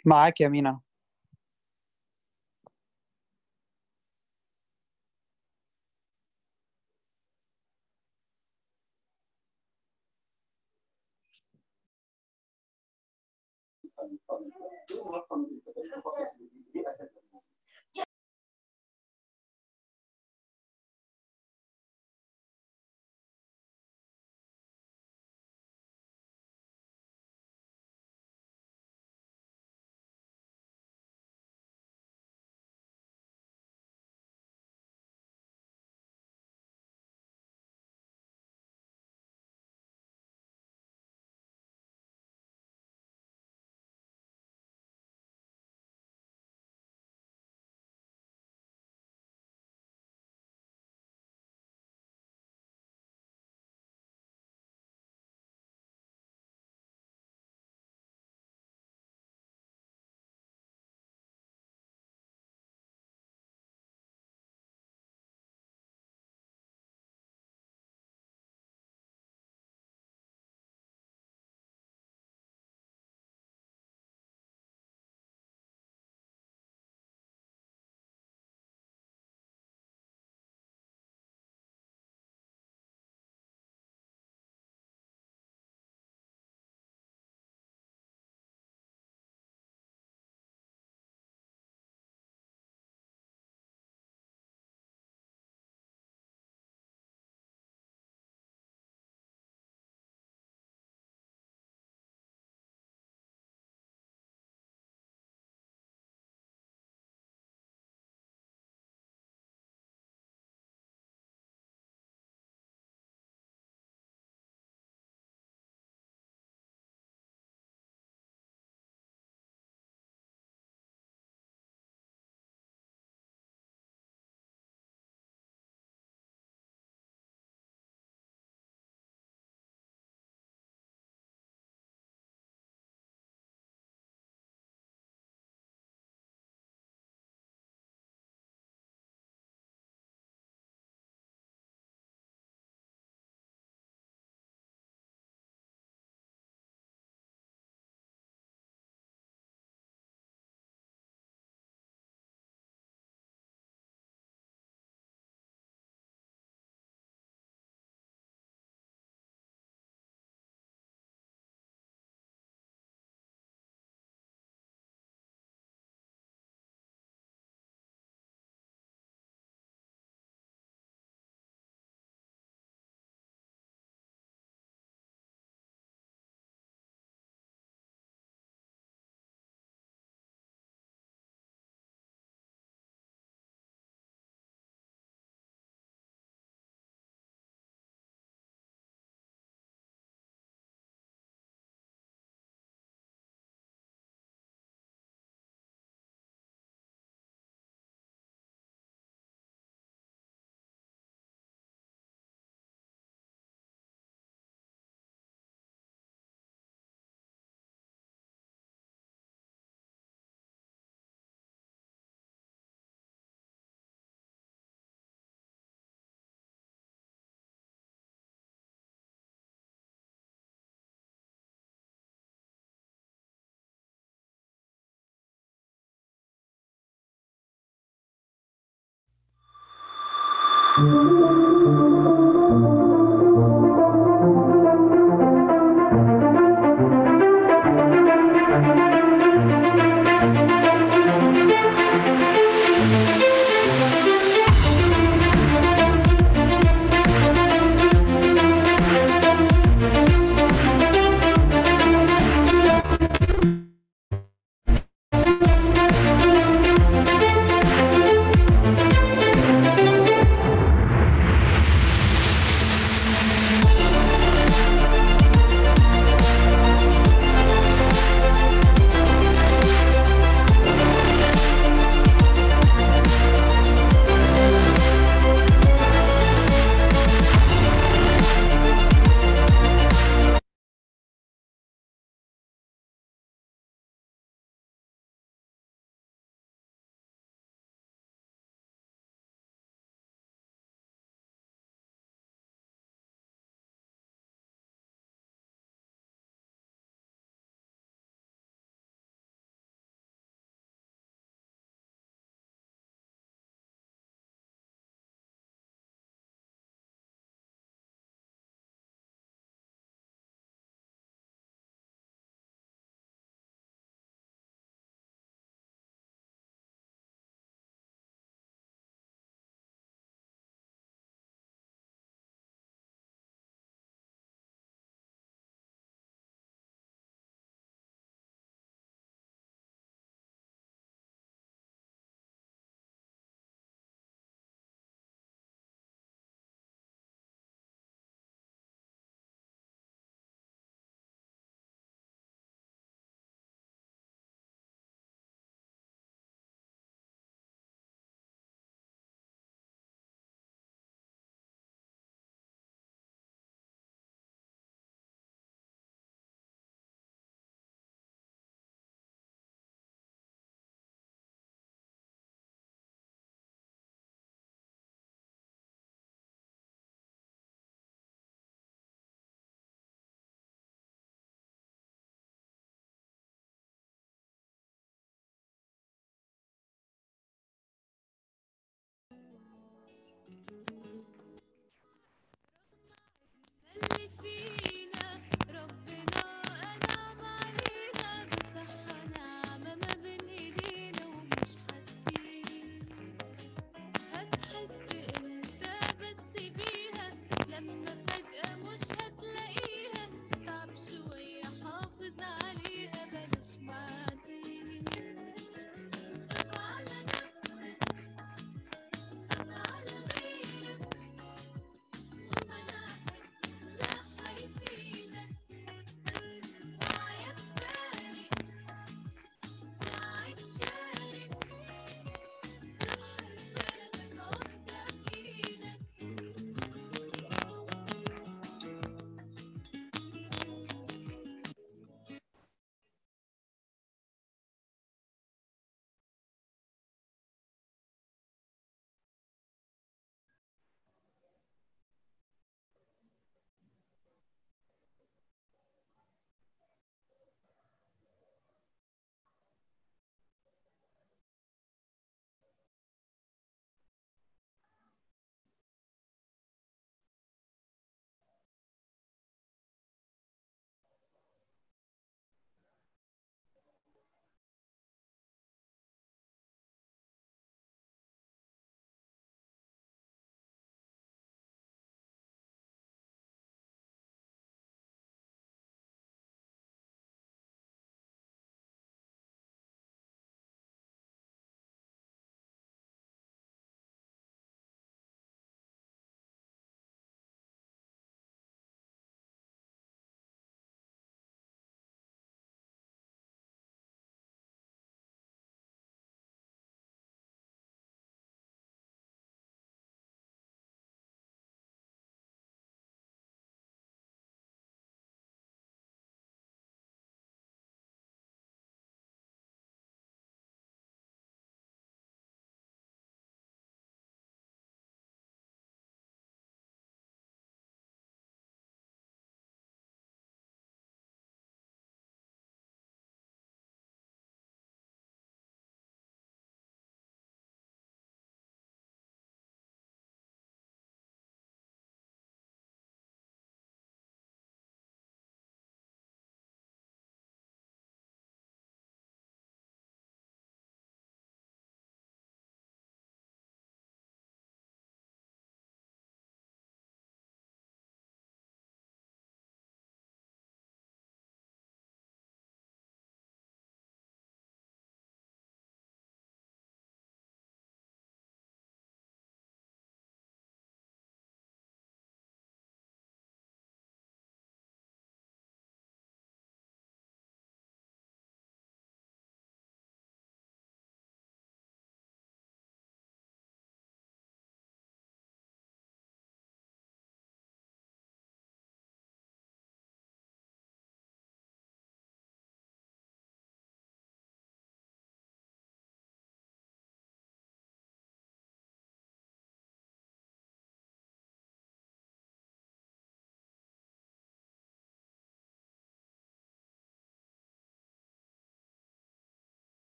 معاك يا مينا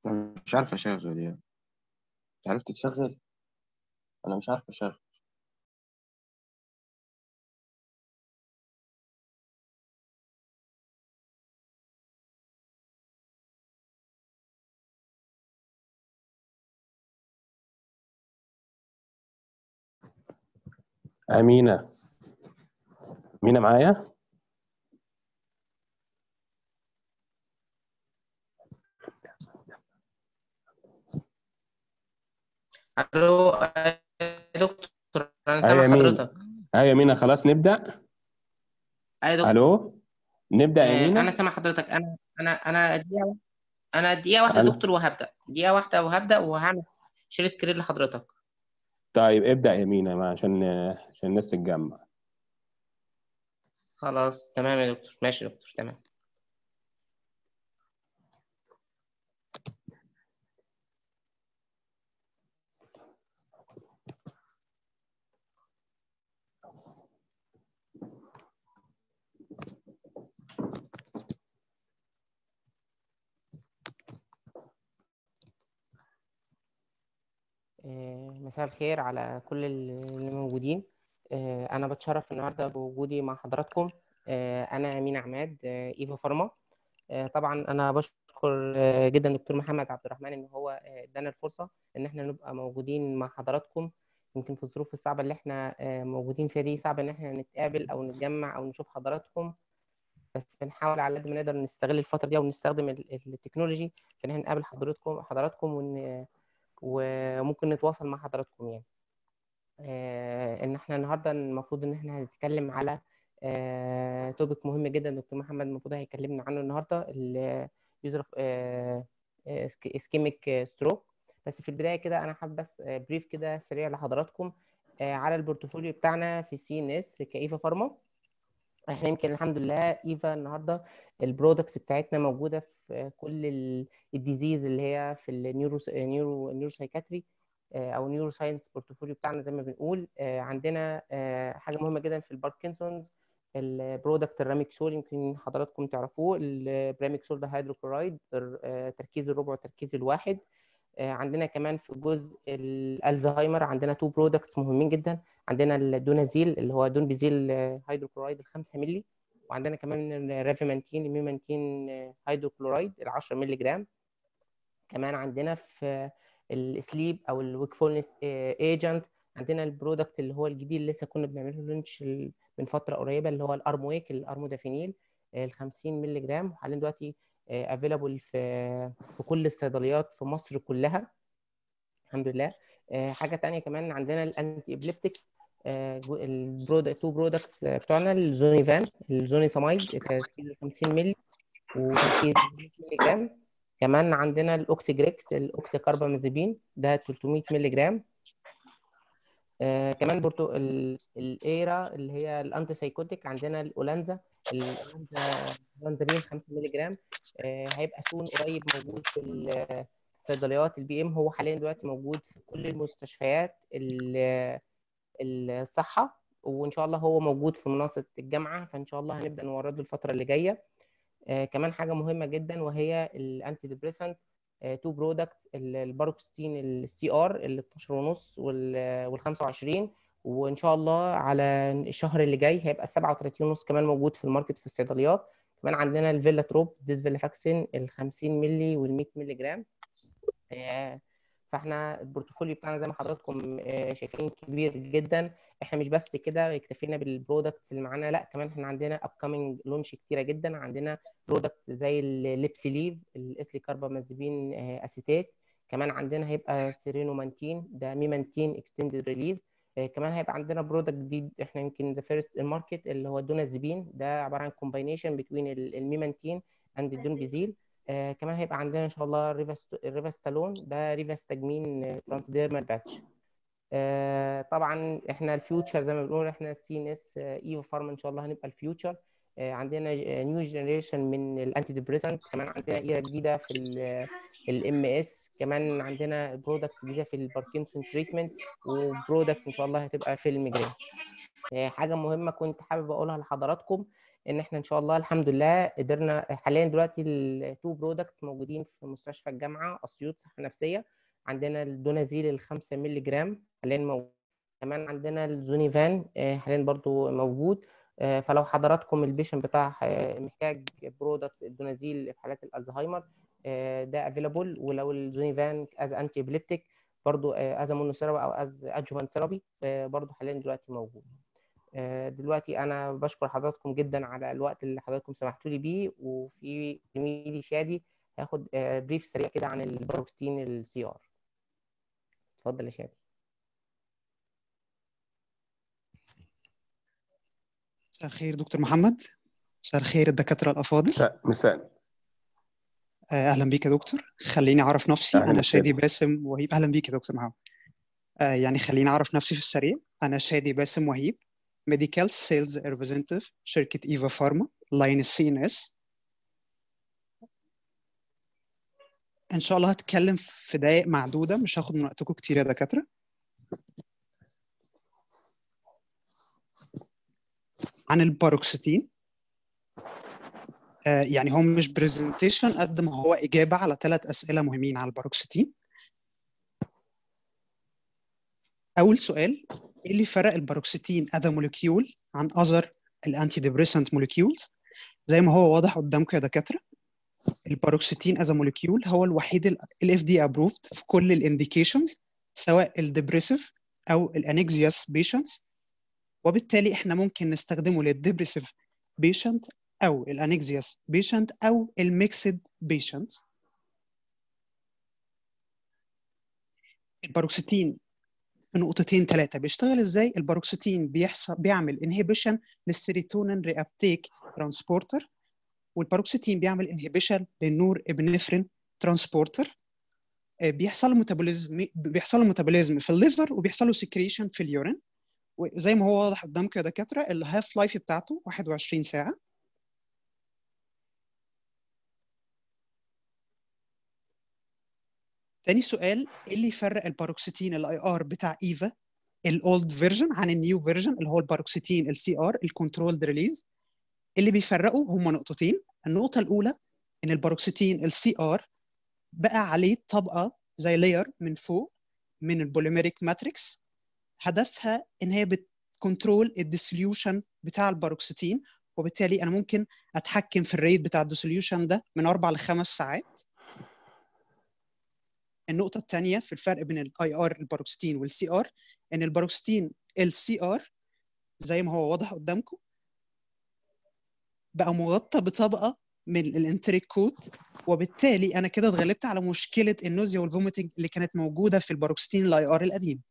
أنا مش عارف اشغل يعني انت عرفت تشغل انا مش عارف اشغل أمينة أمينة معايا الو آه، يا دكتور انا أيوة سامع يا مين حضرتك أيوة يا مينا خلاص نبدأ ايوه يا دكتور ألو نبدأ يا آه، انا مينا سامع حضرتك انا انا انا دقيقه واحدة- انا دقيقه واحده يا أنا دكتور وهبدا دقيقه واحده وهبدا وهعمل شير سكرين لحضرتك طيب ابدأ يا مينا ما عشان عشان الناس تتجمع خلاص تمام يا دكتور ماشي يا دكتور تمام آه، مساء الخير على كل اللي موجودين آه، أنا بتشرف النهاردة بوجودي مع حضراتكم آه، أنا أمين عماد آه، إيفا فارما آه، طبعا أنا بشكر آه، جدا دكتور محمد عبد الرحمن إن هو آه، ادانا الفرصة إن إحنا نبقى موجودين مع حضراتكم يمكن في الظروف الصعبة اللي إحنا آه، موجودين فيها دي صعب إن إحنا نتقابل أو نتجمع أو نشوف حضراتكم بس بنحاول على قد ما نقدر نستغل الفترة دي ونستخدم ال- التكنولوجي في إن إحنا نقابل حضراتكم حضراتكم ون وممكن نتواصل مع حضراتكم يعني آه، ان احنا النهارده المفروض ان احنا هنتكلم على توبيك مهم جدا دكتور محمد المفروض هيكلمنا عنه النهارده اليوزر اسكيميك ستروك بس في البدايه كده انا حابب بس بريف كده سريع لحضراتكم آه، على البورتفوليو بتاعنا في سي ان اس كايفا فارما احنا يمكن الحمد لله ايفا النهارده البرودكتس بتاعتنا موجوده في كل ال- الديزيز اللي هي في النيورو نيورو نيورو سايكاتري او نيورو ساينس بورتفوليو بتاعنا زي ما بنقول آه، عندنا آه، حاجه مهمه جدا في الباركنسونز البرودكت الراميكسول يمكن حضراتكم تعرفوه البراميكسول ده هيدروكلورايد آه، تركيز الربع وتركيز الواحد آه، عندنا كمان في جزء الالزهايمر عندنا تو برودكتس مهمين جدا عندنا الدونازيل اللي هو دون بيزيل هيدروكلورايد ال 5 مللي وعندنا كمان الرافيمانتين الميمانتين هيدروكلورايد ال 10 مللي جرام كمان عندنا في السليب او الويكفولنس ايجنت عندنا البرودكت اللي هو الجديد اللي لسه كنا بنعمله لونش من فتره قريبه اللي هو الارمويك الارمودافينيل ال 50 مللي جرام وحاليا دلوقتي افيلابل في في كل الصيدليات في مصر كلها الحمد لله آه، حاجه تانية كمان عندنا الانتي ابليبتكس البرودكت تو برودكتس بتوعنا الزونيفان الزوني سامايد تركيز 50 مللي وتركيز 100 مللي جرام كمان عندنا الاوكسيجريكس الاوكسي كاربامازيبين ده 300 مللي جرام آه كمان برضو ال- الايرا اللي هي الانتي سايكوتيك عندنا الاولانزا الاولانزا اولانزابين 5 مللي جرام آه هيبقى سون قريب موجود في ال- الصيدليات البي ام هو حاليا دلوقتي موجود في كل المستشفيات ال- الصحه وان شاء الله هو موجود في منصه الجامعه فان شاء الله هنبدا نورده الفتره اللي جايه آه كمان حاجه مهمه جدا وهي الانتي ديبريسنت تو برودكت الباروكستين السي ار ال 12 ونص وال 25 وان شاء الله على الشهر اللي جاي هيبقى 37 ونص كمان موجود في الماركت في الصيدليات كمان عندنا الفيلا تروب ديسفيلافاكسين ال 50 مللي وال 100 مللي جرام آه، فاحنا البورتفوليو بتاعنا زي ما حضراتكم آه، شايفين كبير جدا احنا مش بس كده اكتفينا بالبرودكتس اللي معانا لا كمان احنا عندنا ابكامينج لونش كتيره جدا عندنا برودكت زي الليبسيليف الاسلي كاربامازيبين آه، اسيتات كمان عندنا هيبقى سيرينومانتين ده ميمانتين اكستندد ريليز كمان هيبقى عندنا برودكت جديد احنا يمكن ذا فيرست الماركت اللي هو الدونازيبين ده عباره عن كومباينيشن بين الميمانتين اند الدونبيزيل آه كمان هيبقى عندنا ان شاء الله ريفاست ريفاستالون ده ريفاستجمين ترانسديرمال باتش آه طبعا احنا الفيوتشر زي ما بنقول احنا السي ان اس ايفو فارما ان شاء الله هنبقى الفيوتشر آه عندنا نيو جنريشن من الانتي ديبريسنت كمان عندنا ايرا جديده في الام اس كمان عندنا برودكت جديده في الباركنسون تريتمنت وبرودكت ان شاء الله هتبقى في الميجرين آه حاجه مهمه كنت حابب اقولها لحضراتكم ان احنا ان شاء الله الحمد لله قدرنا حاليا دلوقتي التو برودكتس موجودين في مستشفى الجامعه اسيوط صحه نفسيه عندنا الدونازيل ال 5 مللي جرام حاليا موجود كمان عندنا الزونيفان آه، حاليا برضو موجود آه، فلو حضراتكم البيشن بتاع آه، محتاج برودكت الدونازيل في حالات الالزهايمر آه، ده افيلابل ولو الزونيفان از انتي ابليبتيك برضو از مونوثيرابي او از ادجوفانت ثيرابي برضو حاليا دلوقتي موجود آه، دلوقتي انا بشكر حضراتكم جدا على الوقت اللي حضراتكم سمحتوا لي بيه وفي زميلي شادي هياخد آه، بريف سريع كده عن البروكستين السي ار اتفضل يا شادي مساء الخير دكتور محمد مساء الخير الدكاترة الأفاضل مساء مساء آه، أهلا بيك يا دكتور خليني أعرف نفسي أهلا أنا وسهلا. شادي باسم وهيب أهلا بيك يا دكتور محمد آه، يعني خليني أعرف نفسي في السريع أنا شادي باسم وهيب ميديكال سيلز ريبريزنتيف شركة إيفا فارما لاين السي إن إس إن شاء الله هتكلم في دقايق معدودة مش هاخد من وقتكم كتير يا دكاترة عن الباروكسيتين آه، يعني هو مش برزنتيشن قد ما هو إجابة على ثلاث أسئلة مهمين على الباروكسيتين أول سؤال إيه اللي فرق الباروكسيتين as a molecule عن other الأنتي ديبريسنت molecules زي ما هو واضح قدامكم يا دكاترة الباروكسيتين as a molecule هو الوحيد ال FDA approved في كل الانديكيشنز سواء الديبريسيف أو الانكزياس patients وبالتالي احنا ممكن نستخدمه للديبريسيف بيشنت او الانكزياس بيشنت او الميكسد بيشنت الباروكسيتين في نقطتين ثلاثه بيشتغل ازاي الباروكسيتين بيحصل بيعمل انهبيشن للسيروتونين ريابتيك ترانسبورتر والباروكسيتين بيعمل انهبيشن للنور ابنفرين ترانسبورتر بيحصل له ميتابوليزم بيحصل له ميتابوليزم في الليفر وبيحصل له سكريشن في اليورين وزي ما هو واضح قدامكم يا دكاتره الهاف لايف بتاعته 21 ساعه تاني سؤال ايه اللي يفرق الباروكسيتين الاي ار بتاع ايفا الاولد فيرجن عن النيو فيرجن اللي هو الباروكسيتين السي ار الكنترولد ريليز اللي بيفرقوا هما نقطتين النقطه الاولى ان الباروكسيتين السي ار بقى عليه طبقه زي لاير من فوق من البوليميريك ماتريكس هدفها ان هي بتكنترول الديسوليوشن بتاع الباروكسيتين وبالتالي انا ممكن اتحكم في الريت بتاع الديسوليوشن ده من اربع لخمس ساعات النقطه الثانيه في الفرق بين الاي ار الباروكسيتين والسي ار ان الباروكسيتين السي ار زي ما هو واضح قدامكم بقى مغطى بطبقه من الانتريك كوت وبالتالي انا كده اتغلبت على مشكله النوزيا والفوميتنج اللي كانت موجوده في الباروكسيتين الاي ار القديم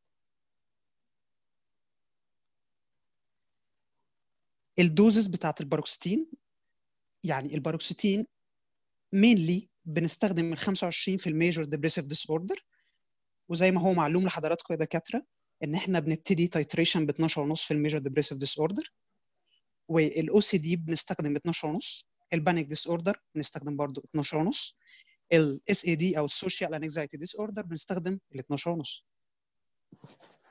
الدوزز بتاعت الباروكسيتين يعني الباروكسيتين مينلي بنستخدم من 25 في الميجور ديبريسيف ديس اوردر وزي ما هو معلوم لحضراتكم يا دكاتره ان احنا بنبتدي تايتريشن ب 12.5 في الميجور ديبريسيف ديس اوردر والاو سي دي بنستخدم ب 12.5 البانيك ديس اوردر بنستخدم برضو 12.5 الاس اي دي او السوشيال انكزايتي ديس اوردر بنستخدم ال 12.5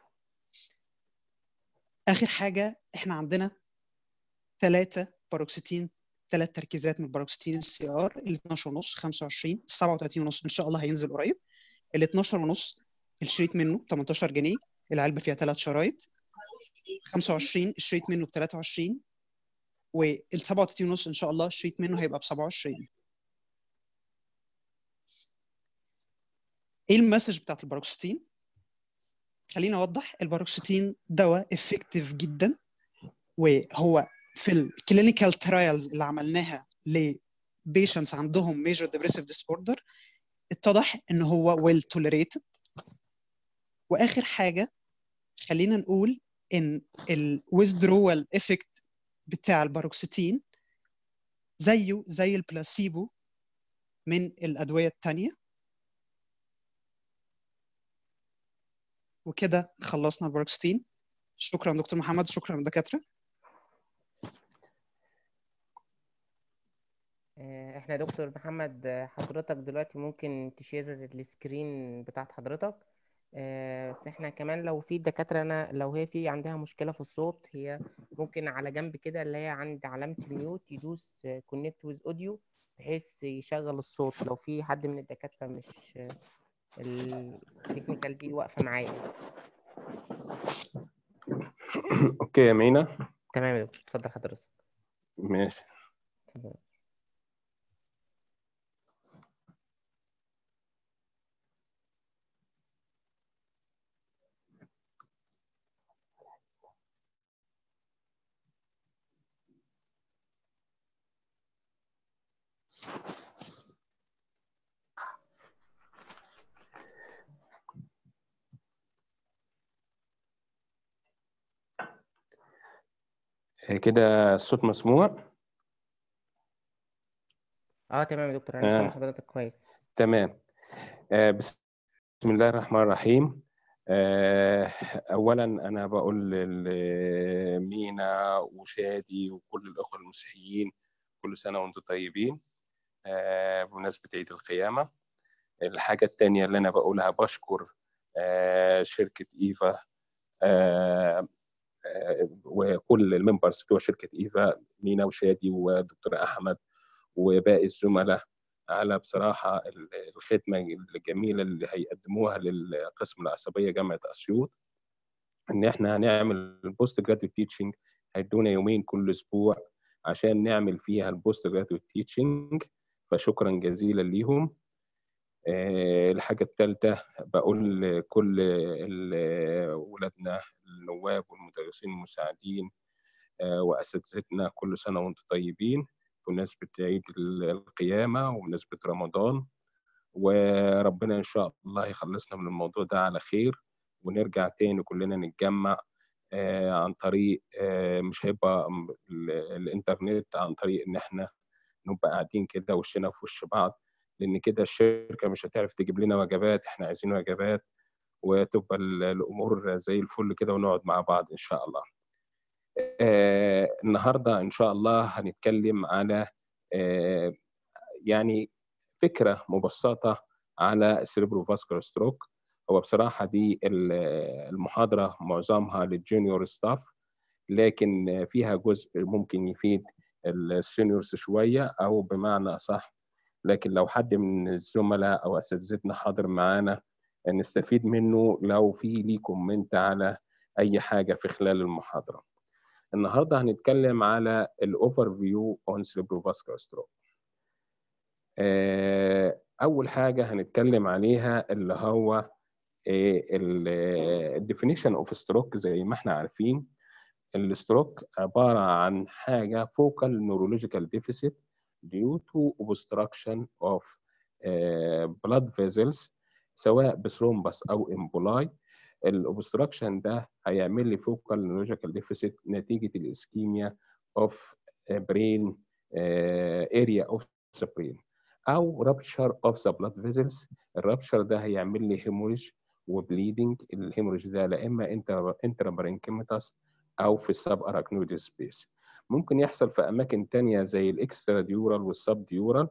اخر حاجه احنا عندنا ثلاثه باروكسيتين ثلاث تركيزات من الباروكسيتين السي ار ال 12 ونص 25 37 ونص ان شاء الله هينزل قريب ال 12 ونص الشريط منه 18 جنيه العلبه فيها ثلاث شرايط 25 الشريط منه ب 23 وال 37 ونص ان شاء الله الشريط منه هيبقى ب 27 ايه المسج بتاعت الباروكسيتين خليني اوضح الباروكسيتين دواء افكتيف جدا وهو في الكلينيكال ترايلز اللي عملناها لبيشنتس عندهم ميجر ديبريسيف ديس اوردر اتضح ان هو ويل توليريتد واخر حاجه خلينا نقول ان الويزدرول افكت بتاع الباروكسيتين زيه زي البلاسيبو من الادويه الثانيه وكده خلصنا الباروكسيتين شكرا دكتور محمد شكرا دكاتره آه، احنا يا دكتور محمد آه، حضرتك دلوقتي ممكن تشير السكرين بتاعت حضرتك آه، بس احنا كمان لو في دكاترة انا لو هي في عندها مشكلة في الصوت هي ممكن على جنب كده اللي هي عند علامة الميوت يدوس كونكت ويز اوديو بحيث يشغل الصوت لو في حد من الدكاترة مش التكنيكال دي واقفة معايا اوكي يا مينا تمام يا دكتور اتفضل حضرتك ماشي اتفضل. آه، كده الصوت مسموع اه تمام يا دكتور انا سامع آه. حضرتك كويس تمام آه، بسم الله الرحمن الرحيم آه، أولا أنا بقول لمينا وشادي وكل الأخوة المسيحيين كل سنة وأنتم طيبين آه، بمناسبة عيد القيامة الحاجة التانية اللي أنا بقولها بشكر آه، شركة إيفا آه، آه، وكل الممبرز بتوع شركة إيفا مينا وشادي ودكتور أحمد وباقي الزملاء على بصراحة ال- الخدمة الجميلة اللي هيقدموها للقسم العصبية جامعة أسيوط إن إحنا هنعمل البوست جراديويت تيتشنج هيدونا يومين كل أسبوع عشان نعمل فيها البوست جراديويت تيتشنج فشكرا جزيلا ليهم آه، الحاجة الثالثة بقول لكل ال- ولادنا النواب والمدرسين المساعدين آه، وأساتذتنا كل سنة وأنتم طيبين بمناسبة عيد ال- القيامة وبمناسبة رمضان وربنا إن شاء الله يخلصنا من الموضوع ده على خير ونرجع تاني كلنا نتجمع آه، عن طريق آه، مش هيبقى م- ال- الإنترنت عن طريق إن إحنا نبقى قاعدين كده وشنا في وش بعض لأن كده الشركة مش هتعرف تجيب لنا وجبات إحنا عايزين وجبات وتبقى ال- الأمور زي الفل كده ونقعد مع بعض إن شاء الله. آه، النهارده ان شاء الله هنتكلم على آه، يعني فكره مبسطه على السيربرو فاسكولار ستروك هو بصراحه دي ال- المحاضره معظمها للجونيور ستاف لكن فيها جزء ممكن يفيد السينيورز شويه او بمعنى اصح لكن لو حد من الزملاء او اساتذتنا حاضر معانا نستفيد منه لو في ليه كومنت على اي حاجه في خلال المحاضره النهارده هنتكلم على الاوفر فيو اون cerebrovascular ستروك اول حاجه هنتكلم عليها اللي هو الديفينيشن اوف ستروك زي ما احنا عارفين الستروك عباره عن حاجه focal neurological deficit due to obstruction of uh, blood vessels سواء بثرومبس او امبولاي الاوبستراكشن ده هيعمل لي فوكال نيورولوجيكال ديفيسيت نتيجه الاسكيميا اوف برين اريا اوف ذا برين او رابتشر اوف ذا بلاد فيزلز الرابتشر ده هيعمل لي هيموريج وبليدنج الهيموريج ده لا اما انترا انترا برينكيماتاس او في السب اراكنويد سبيس ممكن يحصل في اماكن تانية زي الاكسترا ديورال والسب ديورال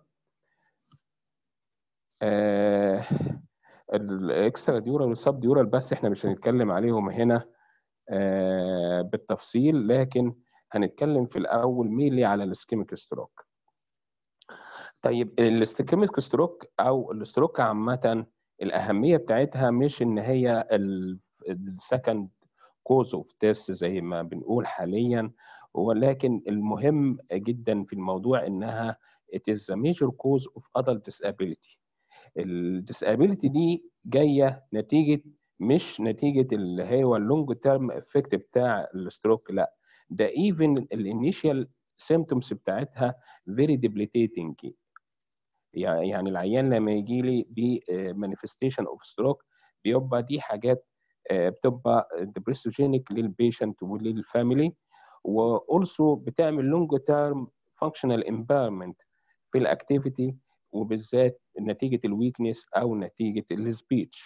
آه الاكسترا ديورال والسب ديورال بس احنا مش هنتكلم عليهم هنا آه بالتفصيل لكن هنتكلم في الاول ميلي على الاسكيميك ستروك طيب الاسكيميك ستروك او الستروك عامه الاهميه بتاعتها مش ان هي السكند كوز اوف ديث زي ما بنقول حاليا ولكن المهم جدا في الموضوع انها it is a major cause of adult disability الديسابيلتي دي جايه نتيجه مش نتيجه اللي هو اللونج تيرم افكت بتاع الستروك لا ده ايفن الانيشال سيمتومز بتاعتها فيري ديبليتيتنج يعني العيان لما يجي لي بمانيفستيشن اوف ستروك بيبقى دي حاجات بتبقى ديبريسوجينيك للبيشنت وللفاميلي واولسو بتعمل لونج تيرم فانكشنال امبيرمنت في الاكتيفيتي وبالذات نتيجه الويكنس او نتيجه السبيتش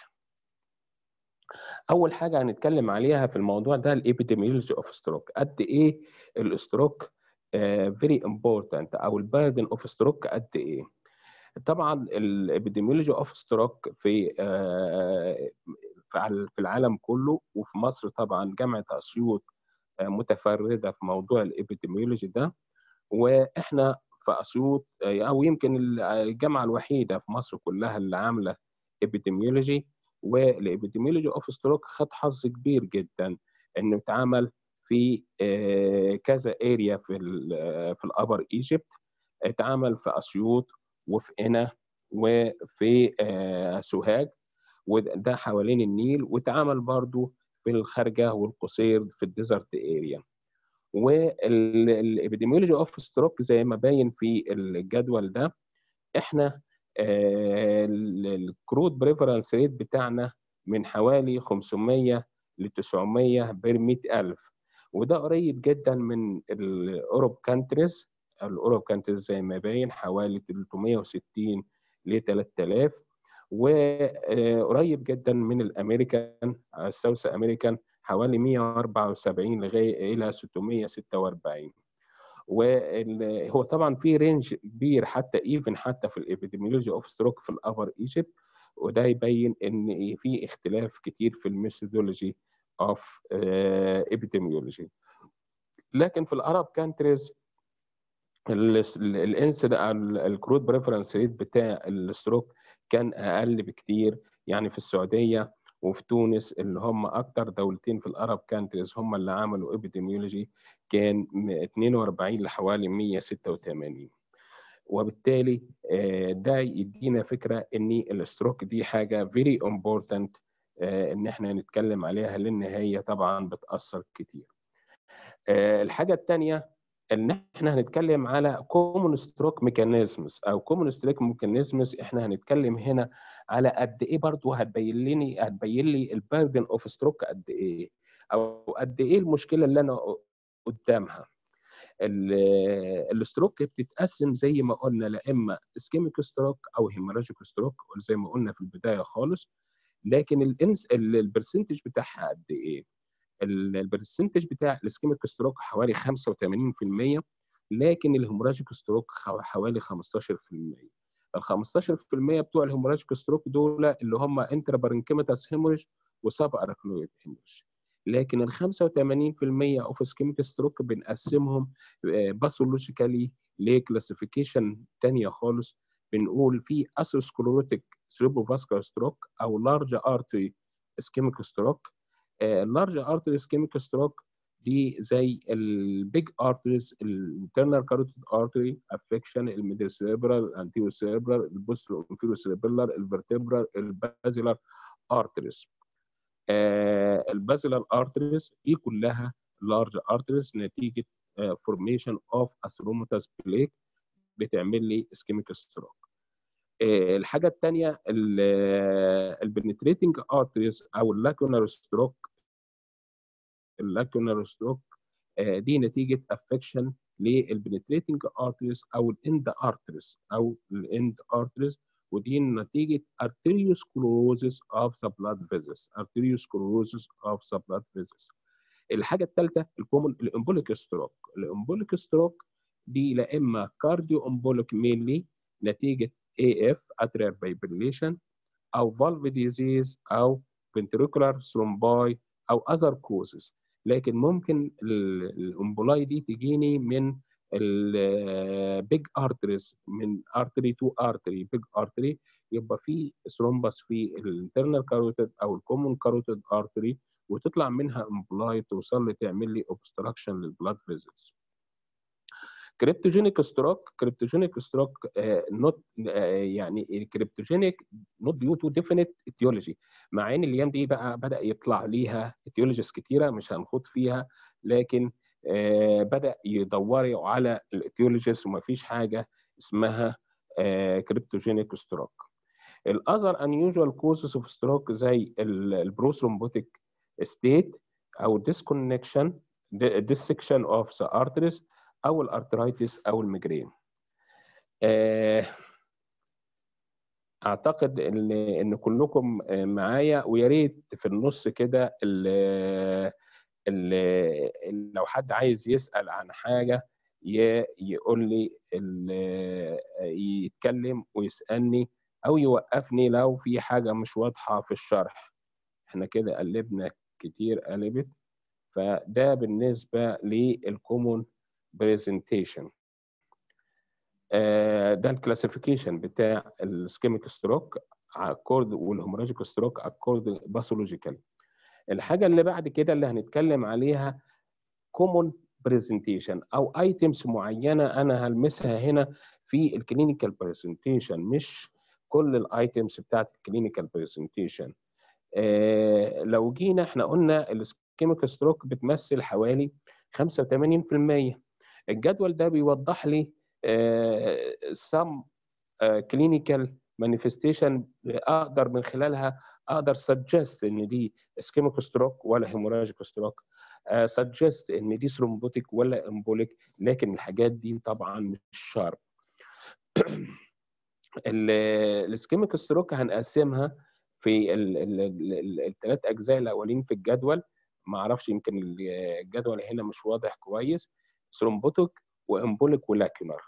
اول حاجه هنتكلم عليها في الموضوع ده الابيديميولوجي اوف ستروك قد ايه الستروك فيري امبورتنت او الباردن اوف ستروك قد ايه طبعا الابيديميولوجي اوف ستروك في في العالم كله وفي مصر طبعا جامعه اسيوط متفرده في موضوع الابيديميولوجي ده واحنا في اسيوط او يمكن الجامعه الوحيده في مصر كلها اللي عامله ابيديميولوجي والابيديميولوجي اوف ستروك خد حظ كبير جدا انه اتعمل في كذا اريا في في الابر ايجيبت اتعمل في اسيوط وفي قنا وفي سوهاج وده حوالين النيل واتعمل برضو في الخارجه والقصير في الديزرت اريا والابيديميولوجي اوف ستروك زي ما باين في الجدول ده احنا الكرود بريفرنس ريت بتاعنا من حوالي 500 ل 900 بير 100000 وده قريب جدا من الاوروب كانتريز الاوروب كانتريز زي ما باين حوالي 360 ل 3000 وقريب جدا من الامريكان الساوث امريكان حوالي 174 لغايه الى 646 وهو طبعا في رينج كبير حتى ايفن حتى في الابيديميولوجي اوف ستروك في الابر ايجيبت وده يبين ان في اختلاف كتير في الميثودولوجي اوف ابيديميولوجي لكن في الارب كانتريز الانسد الكرود بريفرنس ريت بتاع الستروك كان اقل بكتير يعني في السعوديه وفي تونس اللي هم اكتر دولتين في الارب كانتريز هم اللي عملوا ابيديميولوجي كان 42 لحوالي 186 وبالتالي ده يدينا فكره ان الستروك دي حاجه فيري امبورتنت ان احنا نتكلم عليها لان هي طبعا بتاثر كتير الحاجه الثانيه ان احنا هنتكلم على كومون ستروك ميكانيزمز او كومون ستروك ميكانيزمز احنا هنتكلم هنا على قد ايه برضه هتبين لي هتبين لي الباردن اوف ستروك قد ايه او قد ايه المشكله اللي انا قدامها الستروك بتتقسم زي ما قلنا لا اما اسكيميك ستروك او هيموراجيك ستروك زي ما قلنا في البدايه خالص لكن الانس البرسنتج بتاعها قد ايه البرسنتج بتاع الاسكيميك ستروك حوالي 85% لكن الهيموراجيك ستروك حوالي 15% ال 15% بتوع الهيموراجيك ستروك دول اللي هم انترا بارنكيماتاس هيموريج وسب اراكنويد هيموريج لكن ال 85% اوف اسكيميك ستروك بنقسمهم باثولوجيكالي لكلاسيفيكيشن ثانيه خالص بنقول في اسوسكلوروتيك سيربوفاسكولار ستروك او لارج ارتري اسكيميك ستروك اللارج ارتري اسكيميك ستروك دي زي البيج ارتريز الانترنال كاروتيد ارتري افكشن الميدل سيربرال الانتيريور سيربرال البوسترو انفيريور سيربرال الفرتبرال البازيلار ارتريز البازيلار ارتريز دي كلها لارج ارتريز نتيجه فورميشن اوف اثروماتاس بليك بتعمل لي اسكيميك ستروك الحاجه الثانيه البنتريتنج ارتريز او اللاكونار ستروك اللاكونار ستروك دي نتيجه افكشن للبنتريتنج ارتريز او الاند ارتريز او الاند ارتريز ودي نتيجه arteriosclerosis of the blood vessels arteriosclerosis of the blood vessels الحاجه الثالثه الكومن الامبوليك ستروك الامبوليك ستروك دي لا اما كارديو امبوليك مينلي نتيجه AF atrial fibrillation او valve disease او ventricular thrombi او other causes لكن ممكن الامبولاي دي تجيني من البيج ارتريز من ارتري تو ارتري بيج ارتري يبقى في ثرومبس في الانترنال كاروتيد او الكومون كاروتيد ارتري وتطلع منها امبولاي توصل لي تعمل لي اوبستراكشن للبلاد فيزلز كريبتوجينيك ستروك كريبتوجينيك ستروك نوت يعني كريبتوجينيك نوت ديو تو ديفينيت اتيولوجي مع ان الايام دي بقى بدا يطلع ليها اتيولوجيز كتيره مش هنخوض فيها لكن آه بدا يدوروا على الاتيولوجيز وما فيش حاجه اسمها كريبتوجينيك ستروك الاذر انيوجوال كوزز اوف ستروك زي البروثرومبوتيك ستيت او ديسكونكشن dissection of the arteries او الارترايتس او الميجرين اعتقد ان ان كلكم معايا ويا ريت في النص كده لو حد عايز يسال عن حاجه يقول لي يتكلم ويسالني او يوقفني لو في حاجه مش واضحه في الشرح احنا كده قلبنا كتير قلبت فده بالنسبه للكومون برزنتيشن ده الكلاسيفيكيشن بتاع السكيميك ستروك اكورد والهيموراجيك ستروك اكورد باثولوجيكال الحاجه اللي بعد كده اللي هنتكلم عليها كومون برزنتيشن او ايتمز معينه انا هلمسها هنا في الكلينيكال برزنتيشن مش كل الايتمز بتاعت الكلينيكال برزنتيشن آه لو جينا احنا قلنا السكيميك ستروك بتمثل حوالي 85% الجدول ده بيوضح لي سم كلينيكال مانيفستيشن اقدر من خلالها اقدر سجست ان دي اسكيميك ستروك ولا هيموراجيك ستروك سجست ان دي ثرومبوتيك ولا امبوليك لكن الحاجات دي طبعا مش شارب الاسكيميك ستروك هنقسمها في الثلاث اجزاء الاولين في الجدول ما اعرفش يمكن الجدول هنا مش واضح كويس ثرومبوتيك وامبوليك ولاكيونر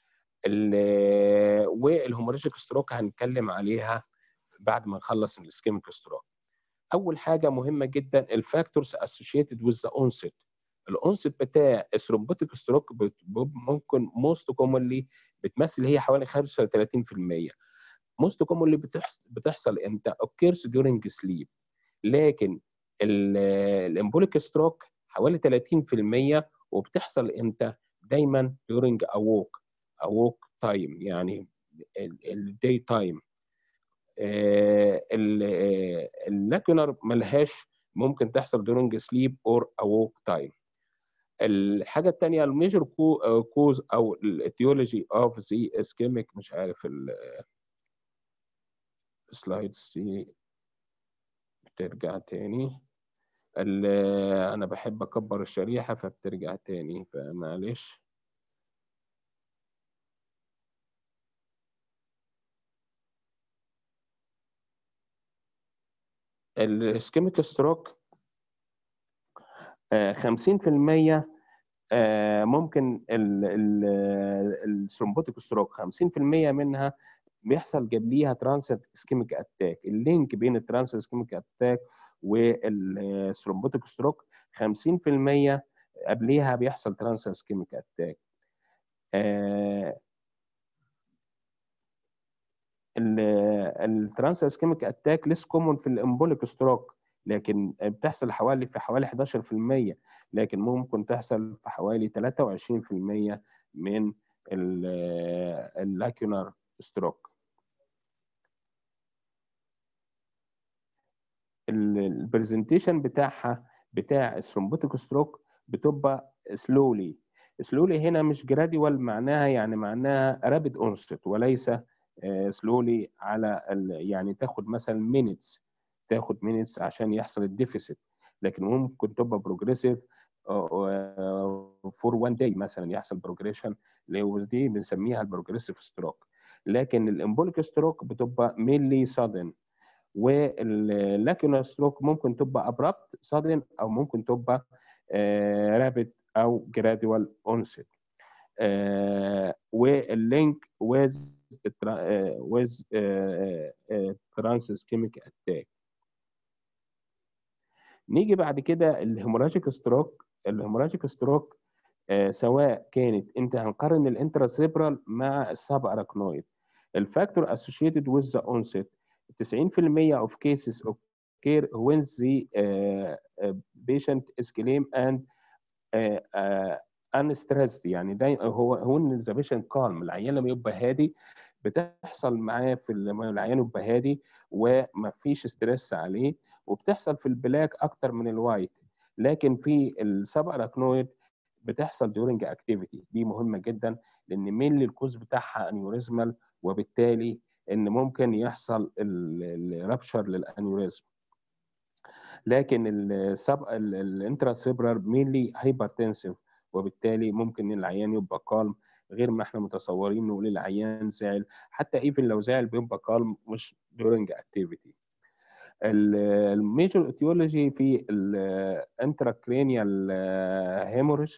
والهيموراجيك ستروك هنتكلم عليها بعد ما نخلص الاسكيميك ستروك اول حاجه مهمه جدا الفاكتورز اسوشيتد وذ ذا اونست الاونست بتاع الثرومبوتيك ستروك ممكن موست كومونلي بتمثل هي حوالي 35% موست كومونلي بتحصل امتى occurs during sleep لكن الامبوليك ستروك حوالي 30% وبتحصل امتى دايما during a walk a walk time يعني الداي تايم اللاكونر ملهاش ممكن تحصل during sleep or a walk time الحاجه الثانيه الميجر كوز او الايتيولوجي اوف ذا اسكيميك مش عارف السلايدز دي بترجع تاني انا بحب اكبر الشريحه فبترجع تاني فمعلش الاسكيميك ستروك 50% ممكن الثرومبوتيك ستروك 50% منها بيحصل قبليها ترانسيت اسكيميك اتاك اللينك بين الترانسيت اسكيميك اتاك والثرومبوتيك ستروك 50% قبليها بيحصل ترانسيت اسكيميك اتاك الترانس اسكيميك اتاك ليس كومون في الامبوليك ستروك لكن بتحصل حوالي في حوالي 11% لكن ممكن تحصل في حوالي 23% من اللاكيونار ستروك البرزنتيشن بتاعها بتاع الثرومبوتيك ستروك بتبقى سلولي سلولي هنا مش جراديوال معناها يعني معناها رابيد اونست وليس سلولي على يعني تاخد مثلا مينتس تاخد مينتس عشان يحصل الديفيسيت لكن ممكن تبقى بروجريسيف فور وان داي مثلا يحصل بروجريشن دي بنسميها البروجريسيف ستروك لكن الامبوليك ستروك بتبقى ميلي سادن واللاكيونار ستروك ممكن تبقى ابرابت سادن او ممكن تبقى رابid او جرادوال اونست واللينك with with ترانس اسكيميك اتاك نيجي بعد كده الهيموراجيك ستروك الهيموراجيك ستروك سواء كانت انت هنقارن الانتراسيبرال مع السب اراكنويد الفاكتور associated with the onset 90% of cases occur when the uh, uh, patient is claimed and uh, uh, unstressed يعني ده هو هو ان ذا بيشنت كالم العيان لما يبقى هادي بتحصل معاه في لما العيان يبقى هادي وما فيش ستريس عليه وبتحصل في البلاك اكتر من الوايت لكن في السب اراكنويد بتحصل ديورنج اكتيفيتي دي مهمه جدا لان مين الكوز بتاعها انيوريزمال وبالتالي ان ممكن يحصل الرابشر للانيوريزم لكن السب الانتراسيبرال مينلي هايبرتنسيف وبالتالي ممكن العيان يبقى كالم غير ما احنا متصورين نقول العيان زعل حتى ايفن لو زعل بيبقى كالم مش during activity الميجور اتيولوجي في الانتراكرينيال هيموريج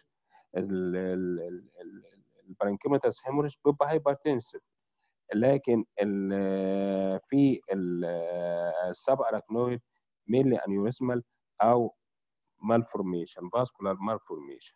البرانكيماتس هيموريج بيبقى هايبرتنسيف لكن في السب اراكنويد mainly aneurysmal او malformation vascular malformation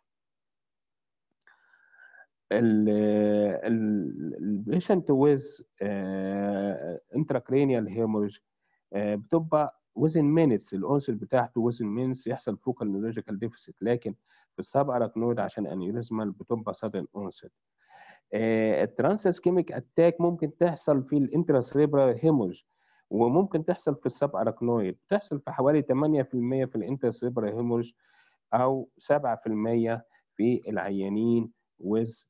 البيشنت ويز intracranial hemorrhage آه، بتبقى within minutes الانسل بتاعته within minutes يحصل focal neurological deficit لكن في السب اراكنويد عشان انيوريزمال بتبقى sudden onset الترانس اسكيميك اتاك ممكن تحصل في الانترا سريبرال هيمورج وممكن تحصل في السب اراكنويد بتحصل في حوالي 8% في الانترا سريبرال هيمورج او 7% في العيانين with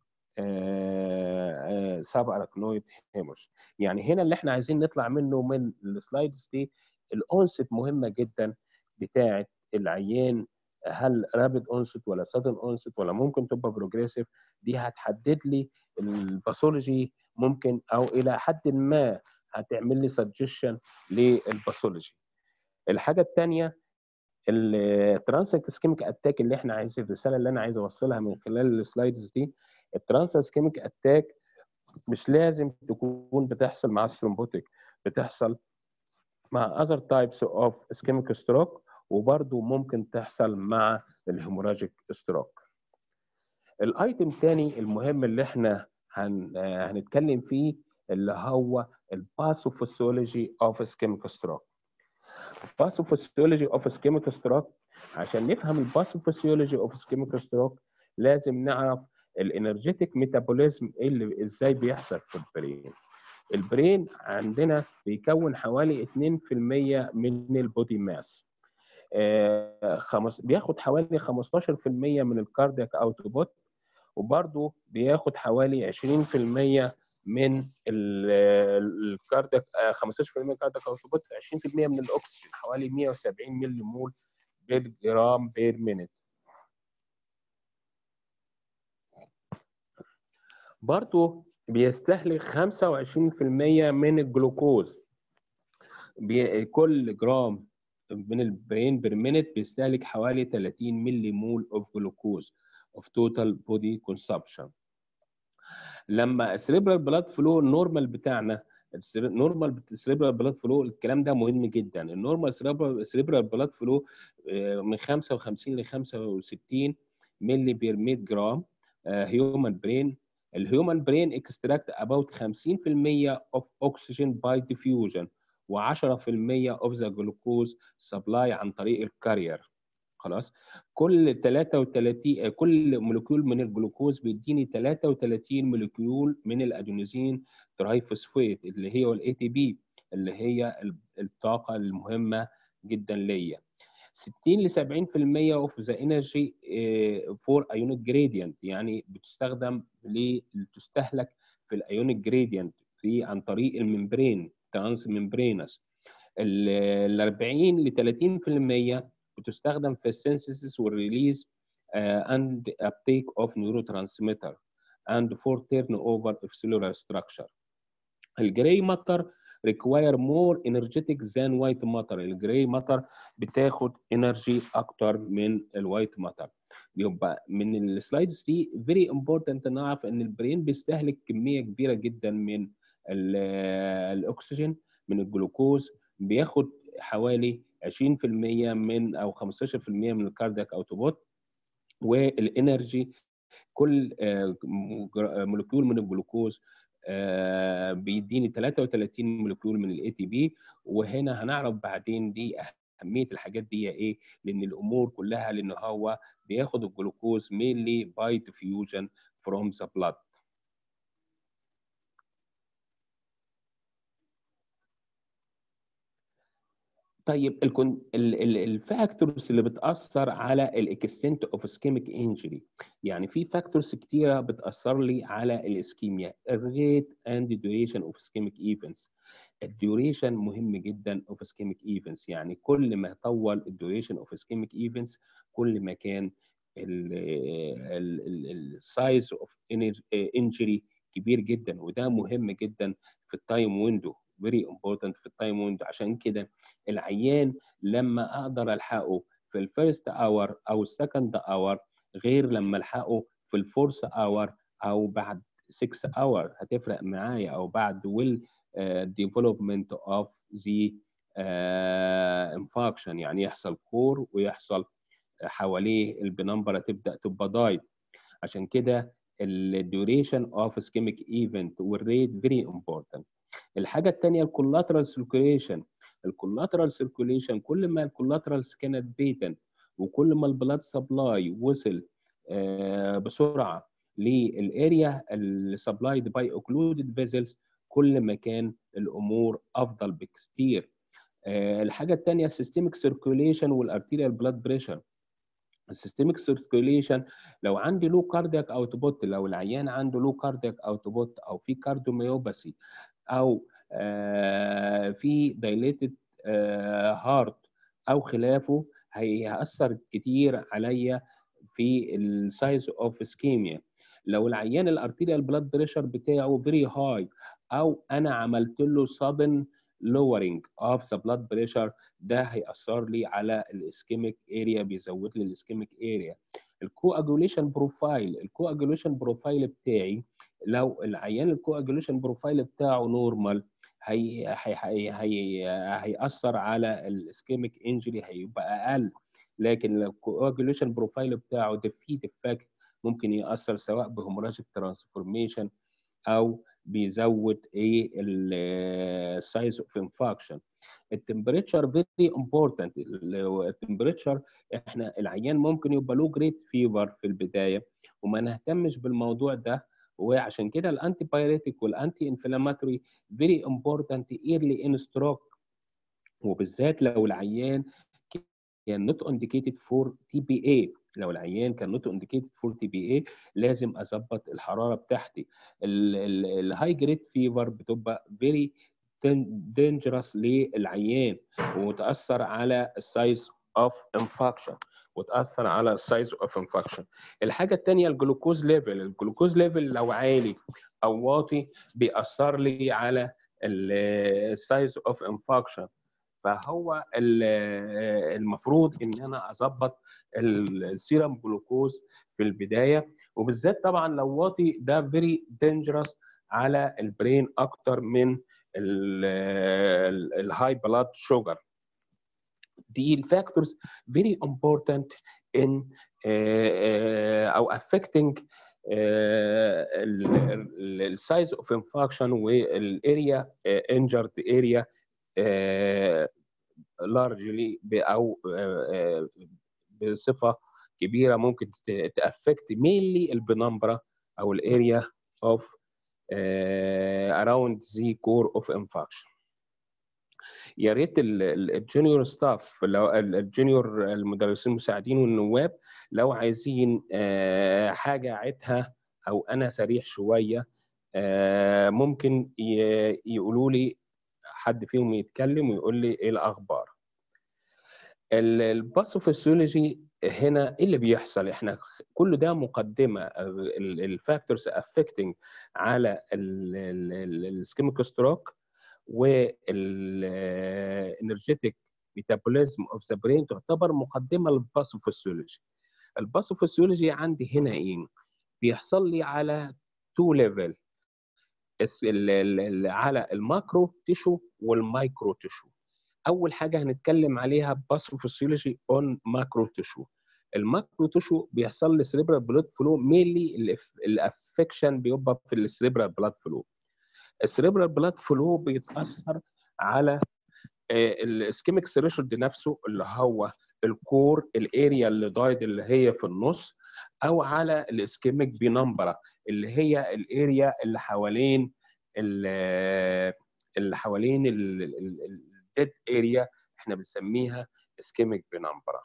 سب اراكنويد هيمورج يعني هنا اللي احنا عايزين نطلع منه من السلايدز دي الاونست مهمه جدا بتاعه العيان هل رابid اونست ولا سادن اونست ولا ممكن تبقى بروجريسيف دي هتحدد لي الباثولوجي ممكن او الى حد ما هتعمل لي سجشن للباثولوجي الحاجه الثانيه الترانس اسكيميك اتاك اللي احنا عايزين الرساله اللي انا عايز اوصلها من خلال السلايدز دي الترانس اسكيميك اتاك مش لازم تكون بتحصل مع الثرومبوتيك بتحصل مع other types of ischemic stroke وبرضه ممكن تحصل مع الهيموراجيك ستروك الايتم الثاني المهم اللي احنا هن... هنتكلم فيه اللي هو الباثوفيسيولوجي اوف اسكيميك ستروك الباثوفيسيولوجي اوف اسكيميك ستروك عشان نفهم الباثوفيسيولوجي اوف اسكيميك ستروك لازم نعرف الانرجيتك ميتابوليزم اللي ازاي بيحصل في البرين البرين عندنا بيكون حوالي 2% من البودي ماس آه خمس بياخد حوالي 15% من الكاردياك اوتبوت وبرضه بياخد حوالي 20% من الكاردياك 15% من الكاردياك اوتبوت 20% من الاكسجين حوالي 170 ملي مول بير جرام بير مينيت برضه بيستهلك 25% من الجلوكوز كل جرام من البرين بير مينيت بيستهلك حوالي 30 ملي مول اوف جلوكوز اوف توتال بودي كونسبشن لما السريبرال بلاد فلو النورمال بتاعنا النورمال سريبرال بلاد فلو الكلام ده مهم جدا النورمال سريبرال بلاد فلو من 55 ل 65 ملي بير 100 جرام هيومن برين الهيومن برين اكستراكت about 50% of oxygen by diffusion و10% of the glucose supply عن طريق الكارير خلاص كل 33 كل مولكيول من الجلوكوز بيديني 33 مولكيول من الادينوزين ترايفوسفيت اللي هي الاي تي بي اللي هي الطاقه المهمه جدا ليا 60 ل 70% اوف ذا انرجي فور ايونيك جريدينت يعني بتستخدم لتستهلك في الايونيك جريدينت في عن طريق الممبرين ترانس ممبرينس ال 40 ل 30% بتستخدم في السينثيسيس والريليز اند ابتيك اوف نيورو ترانسميتر اند فور تيرن اوفر اوف سيلولار ستراكشر الجراي ماتر require more energetic than white matter الجراي ماتر بتاخد انرجي اكتر من الوايت ماتر يبقى من السلايدز دي very important نعرف ان البرين بيستهلك كميه كبيره جدا من الاكسجين من الجلوكوز بياخد حوالي 20% من او 15% من الكاردياك اوتوبوت والانرجي كل مولكيول من الجلوكوز بيديني 33 مولكيول من الاي تي بي وهنا هنعرف بعدين دي اهميه الحاجات دي ايه لان الامور كلها لان هو بياخد الجلوكوز mainly by diffusion from the blood طيب الفاكتورز اللي بتاثر على الاكستنت اوف اسكيميك انجري يعني في فاكتورز كتيره بتاثر لي على الاسكيميا الريت اند ديوريشن اوف اسكيميك ايفنتس الديوريشن مهم جدا اوف اسكيميك ايفنتس يعني كل ما طول الديوريشن اوف اسكيميك ايفنتس كل ما كان السايز اوف انجري كبير جدا وده مهم جدا في التايم ويندو فيري امبورتنت في التايم ويندو عشان كده العيان لما اقدر الحقه في الفيرست اور او السكند اور غير لما الحقه في الفورث اور او بعد 6 اور هتفرق معايا او بعد ويل ديفلوبمنت اوف ذا انفاكشن يعني يحصل كور ويحصل حواليه البنمبره تبدا تبقى دايت عشان كده الديوريشن اوف اسكيميك ايفنت والريت فيري امبورتنت الحاجه الثانيه الكولاترال سيركيوليشن الكولاترال سيركيوليشن كل ما الكولاترالز كانت بيتن وكل ما البلاد سبلاي وصل آه بسرعه للاريا اللي سبلايد باي اوكلودد فيزلز كل ما كان الامور افضل بكثير آه الحاجه الثانيه السيستميك سيركيوليشن والارتيريال بلاد بريشر السيستميك سيركيوليشن لو عندي لو كاردياك اوتبوت لو العيان عنده لو كاردياك اوتبوت او في كارديوميوباثي او آه في دايليتد هارت او خلافه هيأثر كتير عليا في السايز اوف اسكيميا لو العيان الارتيريال بلاد بريشر بتاعه فيري هاي او انا عملت له sudden lowering of the blood pressure ده هيأثر لي على الاسكيميك اريا بيزود لي الاسكيميك اريا الكواجوليشن بروفايل الكواجوليشن بروفايل بتاعي لو العيان الكواجوليشن بروفايل بتاعه نورمال هي هي هي هي هيأثر على الاسكيميك انجري هيبقى اقل لكن لو الكواجوليشن بروفايل بتاعه في ديفكت ممكن يأثر سواء بهموراجيك ترانسفورميشن او بيزود ايه السايز اوف انفاكشن التمبريتشر فيري امبورتنت التمبريتشر احنا العيان ممكن يبقى له جريت فيفر في البدايه وما نهتمش بالموضوع ده وعشان كده الانتي بايريتيك والانتي انفلاماتوري فيري امبورتنت ايرلي ان ستروك وبالذات لو العيان كان نوت انديكيتد فور تي بي اي لو العيان كان نوت انديكيتد فور تي بي اي لازم اظبط الحراره بتاعتي الهاي جريد فيفر بتبقى فيري دينجرس للعيان وتاثر على السايز اوف انفاكشن وتاثر على السايز اوف انفاكشن الحاجه الثانيه الجلوكوز ليفل الجلوكوز ليفل لو عالي او واطي بيأثر لي على السايز اوف انفاكشن فهو المفروض ان انا اظبط السيرم جلوكوز في البدايه وبالذات طبعا لو واطي ده فيري دينجرس على البرين اكتر من الهاي بلاد شوجر دي الفاكتورز فيري امبورتنت ان او affecting السايز اوف انفاكشن والاريا انجرد اريا لارجلي او بصفه كبيره ممكن تافكت مينلي البنمبرا او الاريا اوف اراوند ذا كور اوف انفاكشن يا ريت الجونيور ستاف لو الجونيور المدرسين المساعدين والنواب لو عايزين حاجه اعيدها او انا سريع شويه ممكن يقولوا لي حد فيهم يتكلم ويقول لي ايه الاخبار الباثوفيسيولوجي هنا ايه اللي بيحصل احنا كل ده مقدمه الفاكتورز افكتنج على السكيميك ستروك والانرجيتك ميتابوليزم اوف ذا برين تعتبر مقدمه للباثوفيسيولوجي الباثوفيسيولوجي عندي هنا ايه بيحصل لي على تو ليفل على الماكرو تيشو والمايكرو تيشو اول حاجه هنتكلم عليها باثوفيسيولوجي اون ماكرو تيشو الماكرو تيشو بيحصل لي سريبرال بلاد فلو مينلي الافكشن بيبقى في السريبرال بلاد فلو السريبرال بلاد فلو بيتاثر على الاسكيميك ثريشولد نفسه اللي هو الكور الاريا اللي دايد اللي هي في النص او على الاسكيميك بنمبرا اللي هي الاريا اللي حوالين اللي حوالين الديد اريا احنا بنسميها اسكيميك بنمبرا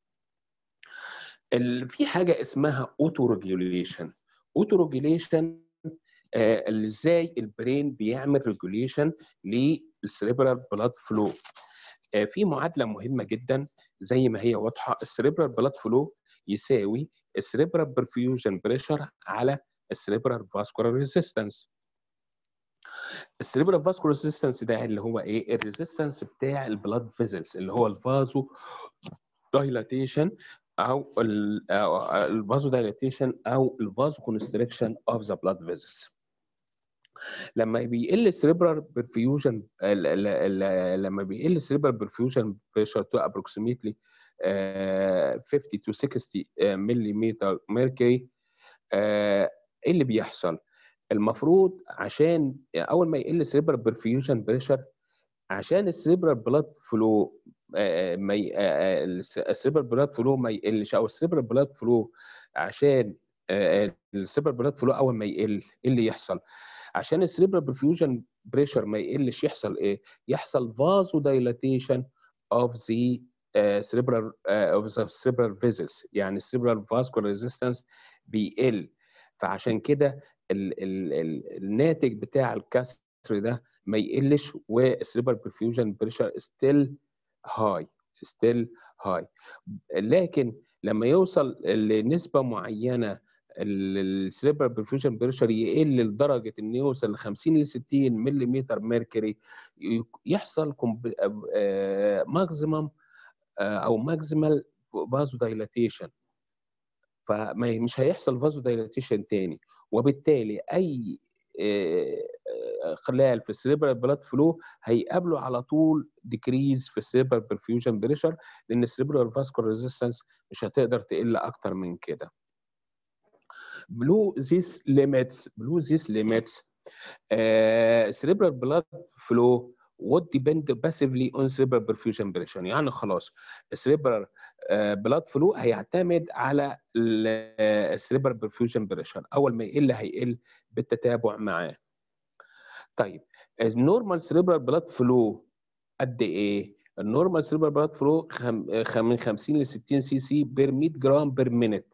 في حاجه اسمها اوتو ريجوليشن اوتو ريجوليشن ازاي البرين بيعمل ريجوليشن للسريبرال بلاد فلو في معادله مهمه جدا زي ما هي واضحه السريبرال بلاد فلو يساوي السريبرال برفيوجن بريشر على السريبرال فاسكولار ريزيستنس السريبرال فاسكولار ريزيستنس ده اللي هو ايه الريزيستنس بتاع البلاد فيزلز اللي هو الفازو دايلاتيشن او الفازو دايلاتيشن او الفازو كونستريكشن اوف ذا بلاد فيزلز لما بيقل السريبرال برفيوجن لما بيقل السريبرال برفيوجن بريشر تو ابروكسيميتلي 50 تو 60 ملم ميركوري ايه اللي بيحصل؟ المفروض عشان اول ما يقل السريبرال برفيوجن بريشر عشان السريبرال بلاد فلو ما السريبرال بلاد فلو ما يقلش او السريبرال بلاد فلو عشان السريبرال بلاد فلو اول ما يقل ايه اللي يحصل؟ عشان السريبرال برفيوجن بريشر ما يقلش يحصل ايه؟ يحصل فازو دايلاتيشن اوف ذا cerebral اوف ذا cerebral vessels يعني cerebral vascular resistance بيقل فعشان كده ال ال ال الناتج بتاع الكسر ده ما يقلش والسريبرال برفيوجن بريشر ستيل هاي ستيل هاي لكن لما يوصل لنسبه معينه السريبرال برفيوجن بريشر يقل لدرجه انه يوصل ل 50 ل 60 ملم ميركوري يحصل ماكسيمم او ماكسيمال فازو دايلاتيشن فمش هيحصل فازو دايلاتيشن تاني وبالتالي اي خلال في السريبرال بلاد فلو هيقابله على طول ديكريز في السريبرال برفيوجن بريشر لان السريبرال فاسكولار ريزيستنس مش هتقدر تقل اكتر من كده below these limits below these limits uh, cerebral blood flow would depend passively on cerebral perfusion pressure يعني خلاص السريبرال بلاد فلو هيعتمد على السريبرال برفيوجن بريشر اول ما يقل هيقل بالتتابع معاه طيب النورمال سريبرال بلاد فلو قد ايه النورمال سريبرال بلاد فلو من 50 ل 60 سي سي بير 100 جرام بير مينت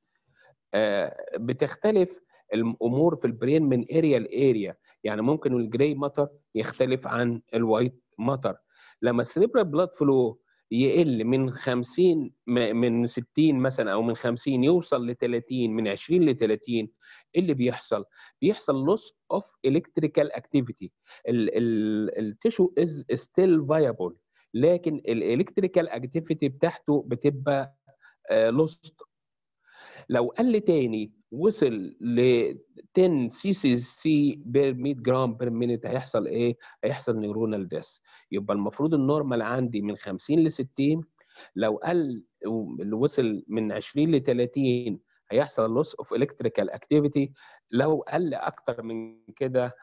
بتختلف الامور في البرين من اريا لاريا يعني ممكن الجراي ماتر يختلف عن الوايت ماتر لما السريبرال بلاد فلو يقل من 50 من 60 مثلا او من 50 يوصل ل 30 من 20 ل 30 ايه اللي بيحصل؟ بيحصل لوس اوف الكتريكال اكتيفيتي التيشو از ستيل فايبل لكن الالكتريكال اكتيفيتي بتاعته بتبقى لوست لو قل تاني وصل ل 10 سي سي سي بير 100 جرام بير مينيت هيحصل ايه؟ هيحصل نيورونال ديس يبقى المفروض النورمال عندي من 50 ل 60 لو قل وصل من 20 ل 30 هيحصل لوس اوف الكتريكال اكتيفيتي لو قل اكتر من كده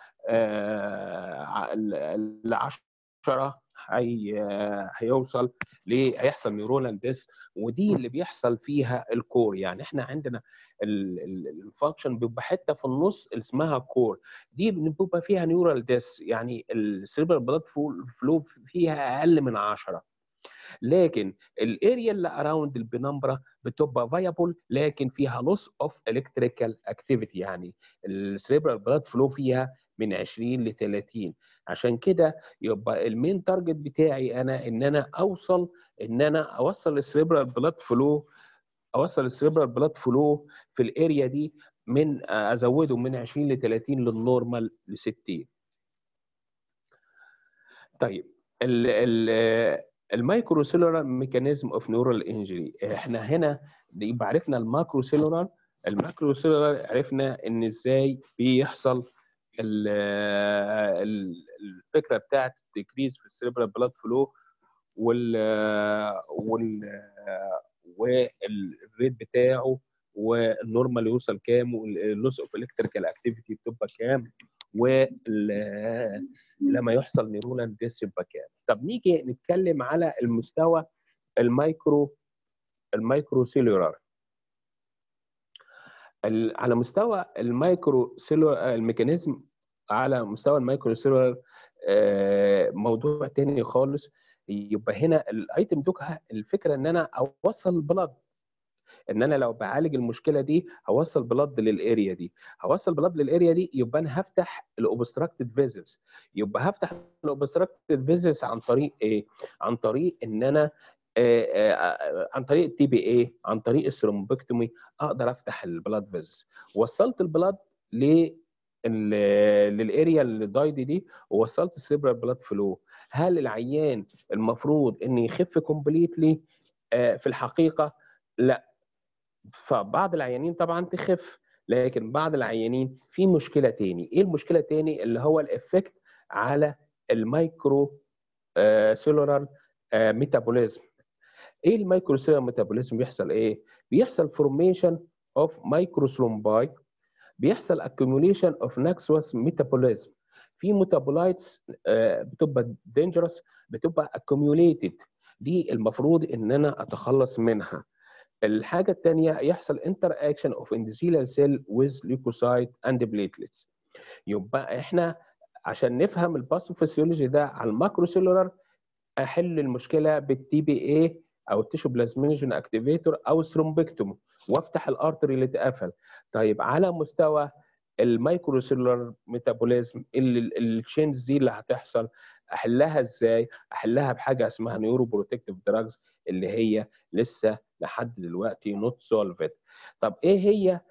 ل 10 هي هيوصل ل هيحصل نيورونال ديس ودي اللي بيحصل فيها الكور يعني احنا عندنا الفانكشن بيبقى حته في النص اللي اسمها كور دي بيبقى فيها نيورال ديس يعني السيربرال بلاد فلو فيها اقل من 10 لكن الاريا اللي اراوند البنمبرا بتبقى فايبل لكن فيها لوس اوف الكتريكال اكتيفيتي يعني السيربرال بلاد فلو فيها من 20 ل 30 عشان كده يبقى المين تارجت بتاعي انا ان انا اوصل ان انا اوصل السريبرال بلاد فلو اوصل السريبرال بلاد فلو في الاريا دي من ازوده من 20 ل 30 للنورمال ل 60 طيب ال ال المايكرو سيلولار ميكانيزم اوف نيورال انجري احنا هنا يبقى عرفنا الماكرو سيلولار الماكرو سيلولار عرفنا ان ازاي بيحصل الفكره بتاعت التكريس في السيربرال بلاد فلو وال وال والريت بتاعه والنورمال يوصل كام واللوس اوف الكتريكال اكتيفيتي بتبقى كام ولما يحصل نيورونال ديس يبقى كام طب نيجي نتكلم على المستوى المايكرو المايكرو سيلولار على مستوى المايكرو سيلولار الميكانيزم على مستوى المايكرو سيلولار موضوع تاني خالص يبقى هنا الايتم دوكها الفكره ان انا اوصل بلاد ان انا لو بعالج المشكله دي هوصل بلاد للاريا دي هوصل بلاد للاريا دي يبقى انا هفتح الاوبستراكتد فيزلز يبقى هفتح الاوبستراكتد فيزلز عن طريق ايه عن طريق ان انا آآ آآ عن طريق التي بي اي عن طريق الثرومبكتومي اقدر افتح البلاد فيزلز وصلت البلاد ل للاريا اللي دايدي دي ووصلت السيربرال بلاد فلو هل العيان المفروض ان يخف كومبليتلي في الحقيقه لا فبعض العيانين طبعا تخف لكن بعض العيانين في مشكله تاني ايه المشكله التاني اللي هو الافكت على المايكرو سيلولار ميتابوليزم ايه المايكرو سيلولار ميتابوليزم بيحصل ايه بيحصل فورميشن اوف مايكروثرومباي بيحصل accumulation of نكسوس ميتابوليزم في ميتابولايتس بتبقى dangerous بتبقى accumulated دي المفروض ان انا اتخلص منها الحاجه الثانيه يحصل interaction of endothelial cell with leukocyte and platelets يبقى احنا عشان نفهم الباثوفيسيولوجي ده على الماكرو سيلولار احل المشكله بالتي بي اي او التيشو بلازمينوجين اكتيفيتور او ثرومبكتوم وافتح الارتري اللي اتقفل طيب على مستوى المايكرو سيلولار ميتابوليزم التشينز دي اللي هتحصل احلها ازاي احلها بحاجه اسمها نيورو بروتكتيف دراجز اللي هي لسه لحد دلوقتي نوت سولفد طب ايه هي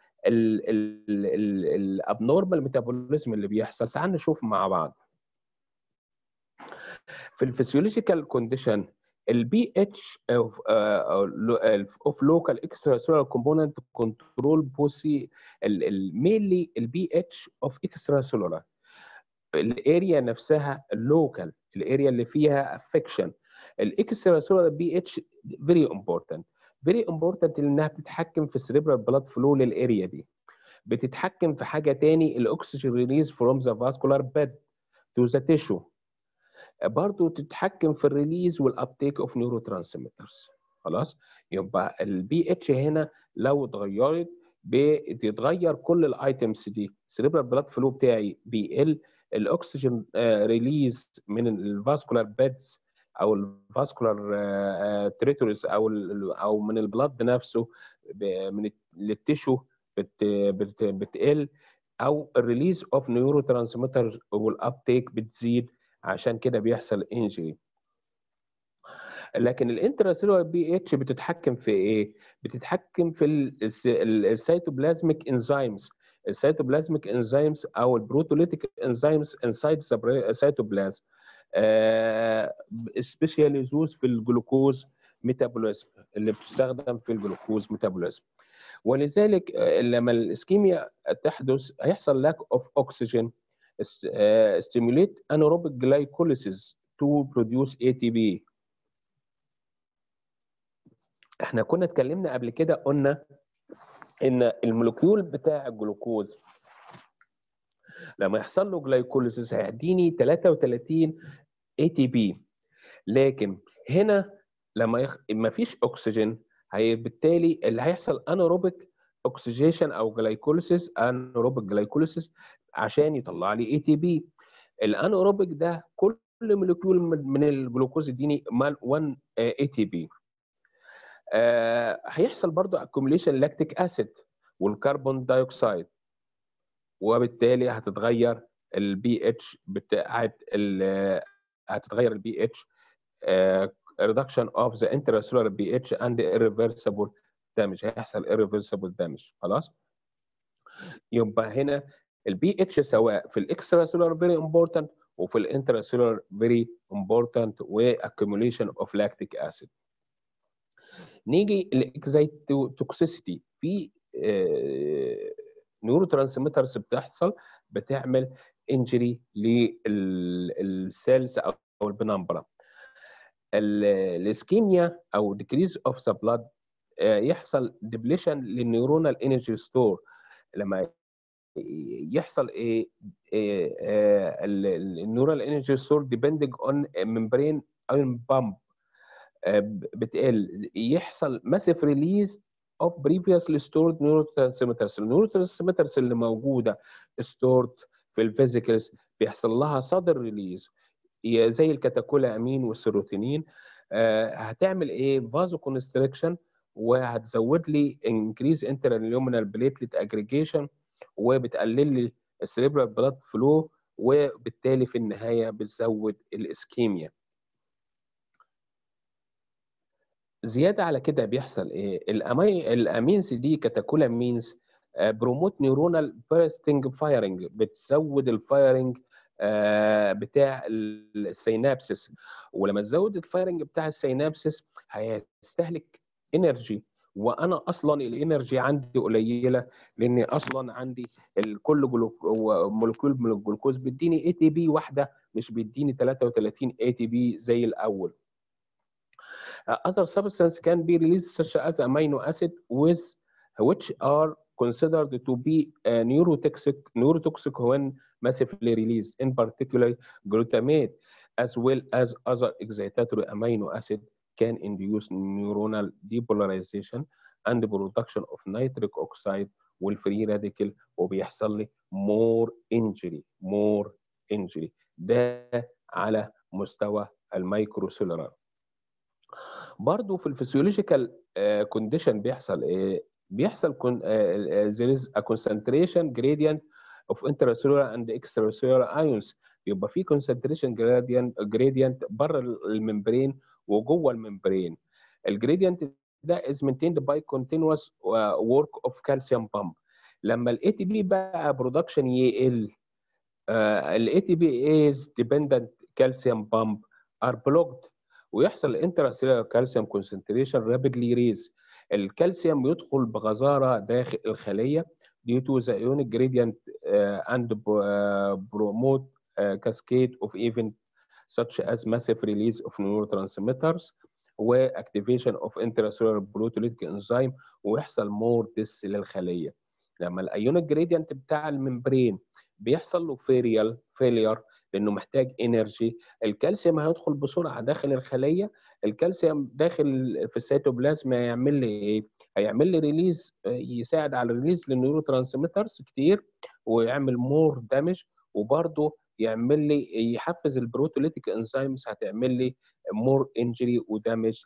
الابنورمال ميتابوليزم اللي بيحصل تعال نشوف مع بعض في الفسيولوجيكال كونديشن البي اتش اوف لوكال اكسترا سيلولار كومبوننت كنترول بوسي مينلي البي اتش اوف اكسترا سيلولار الاريا نفسها اللوكال الاريا اللي فيها افكشن الاكسترا سيلولار بي اتش فيري امبورتنت فيري امبورتنت لانها بتتحكم في السريبرال بلاد فلو للاريا دي بتتحكم في حاجه تاني الاكسجين ريليز فروم ذا فاسكولار بيد تو ذا تيشو برضه تتحكم في الريليز والابتيك اوف نيورو ترانسميترز خلاص يبقى البي اتش هنا لو اتغيرت بتتغير كل الايتمز دي السريبرال بلاد فلو بتاعي بيقل الاكسجين ريليز من الفاسكولار بيدز او الفاسكولار تريتوريز او او من البلاد نفسه من التيشو بت بت بتقل او الريليز اوف نيورو ترانسميتر والابتيك بتزيد عشان كده بيحصل انجري لكن الانتراسيلولار بي اتش بتتحكم في ايه؟ بتتحكم في السيتوبلازميك انزيمز السيتوبلازميك انزيمز او البروتوليتيك انزيمز انسايد السيتوبلازم سبيشالي زوز في الجلوكوز ميتابوليزم اللي بتستخدم في الجلوكوز ميتابوليزم ولذلك لما الاسكيميا تحدث هيحصل lack of oxygen uh, stimulate anaerobic glycolysis to produce ATP احنا كنا اتكلمنا قبل كده قلنا ان المولكيول بتاع الجلوكوز لما يحصل له جلايكوليسيس هيديني 33 اي تي بي لكن هنا لما يخ... ما فيش اكسجين هي بالتالي اللي هيحصل انيروبيك اوكسجيشن او جلايكوليسيس انيروبيك جلايكوليسيس عشان يطلع لي اي تي بي الانيروبيك ده كل مولكيول من الجلوكوز يديني 1 اي تي بي هيحصل برضو اكوميليشن لاكتيك اسيد والكربون دايوكسيد وبالتالي هتتغير البي اتش بتاعت هتتغير البي اتش reduction of the intracellular pH and irreversible damage هيحصل irreversible damage خلاص يبقى هنا البي اتش سواء في الاكسترا سيلولار فيري امبورتنت وفي الانترا سيلولار فيري امبورتنت واكيوميليشن اوف لاكتيك اسيد نيجي الاكزايتوكسيسيتي في نيورو ترانسميترز بتحصل بتعمل انجري للسيلز او البنمبرا الاسكيميا او decrease اوف ذا بلاد يحصل ديبليشن للنيورونال انرجي ستور لما يحصل ايه, إيه النيورال انرجي ستور ديبندنج اون ممبرين ايون بامب بتقل يحصل ماسيف ريليز اوف بريفيسلي ستورد نيوروترانسميترز النيوروترانسميترز اللي موجوده ستورد في الفيزيكلز بيحصل لها صدر ريليز زي الكاتاكولا امين والسيروتونين هتعمل ايه فازو كونستريكشن وهتزود لي انكريز انتراليومينال بليتلت اجريجيشن وبتقلل لي السريبرال بلاد فلو وبالتالي في النهايه بتزود الاسكيميا زياده على كده بيحصل ايه الامي الامينز دي كاتاكولامينز بروموت نيورونال بيرستنج فايرنج بتزود الفايرنج بتاع السينابسس ولما تزود الفايرنج بتاع السينابسس هيستهلك انرجي وانا اصلا الانرجي عندي قليله لان اصلا عندي ال- كل جلوك- هو مولكيول من الجلوكوز بيديني اي تي بي واحده مش بيديني 33 اي تي بي زي الاول other substance can be released such as amino acid with which are considered to be uh, neurotoxic neurotoxic when massively released in particular glutamate as well as other excitatory amino acid can induce neuronal depolarization and production of nitric oxide والفري راديكال وبيحصل لي more injury more injury ده على مستوى الميكروسيلولار برضه في الفسيولوجيكال كونديشن بيحصل ايه بيحصل كون uh, there is a concentration gradient of intracellular and extracellular ions يبقى في concentration gradient gradient بره الممبرين وجوه الممبرين الجريدينت ده is maintained by continuous uh, work of calcium pump لما الاي تي بي بقى برودكشن يقل الاي تي بي is dependent calcium pump are blocked ويحصل intracellular calcium concentration rapidly raise الكالسيوم يدخل بغزاره داخل الخليه due to the ionic gradient uh, and uh, promote uh, cascade of event such as massive release of neurotransmitters واكتيفيشن اوف intracellular proteolytic enzyme ويحصل مور ديس للخليه لما الايونيك جريدينت بتاع الممبرين بيحصل له فيريال فيلير لانه محتاج انرجي الكالسيوم هيدخل بسرعه داخل الخليه الكالسيوم داخل في السيتوبلازم هيعمل لي ايه هيعمل لي ريليز يساعد على الريليز للنيورو ترانسميترز كتير ويعمل مور دامج وبرده يعمل لي يحفز البروتوليتيك انزيمز هتعمل لي مور انجري ودامج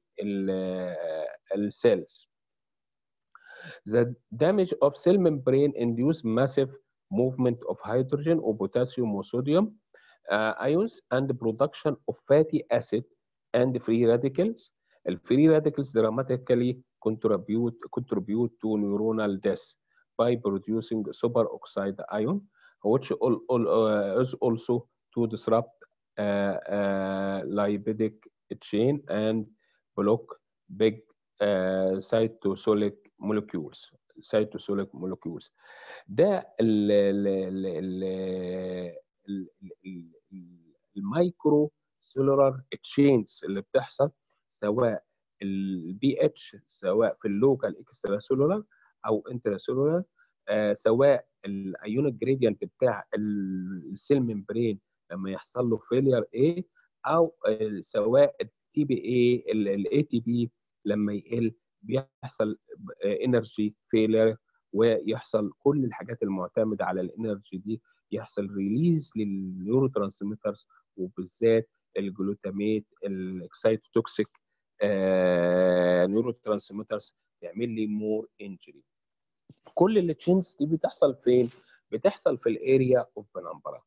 للسيلز The damage of cell membrane induce massive movement of hydrogen or potassium or sodium uh, ions and the production of fatty acid and free radicals. The free radicals dramatically contribute, contribute to neuronal death by producing superoxide ion, which all, all, uh, is also to disrupt uh, uh, lipidic chain and block big uh, cytosolic molecules cytosolic molecules ده ال ال ال ال المايكرو سيلولار تشينز اللي بتحصل سواء البي اتش سواء في اللوكال اكسترا سيلولار او انترا سيلولار آه سواء الايونيك جريدينت بتاع السيل ممبرين لما يحصل له فيلير ايه او آه سواء التي بي اي الاي تي بي لما يقل بيحصل انرجي فيلير ويحصل كل الحاجات المعتمده على الانرجي دي يحصل ريليز للنيورو ترانسميترز وبالذات الجلوتاميت الاكسايتوتوكسيك نيورو ترانسميترز تعمل لي مور انجري كل التشينز دي بتحصل فين؟ بتحصل في الاريا اوف بنمبرا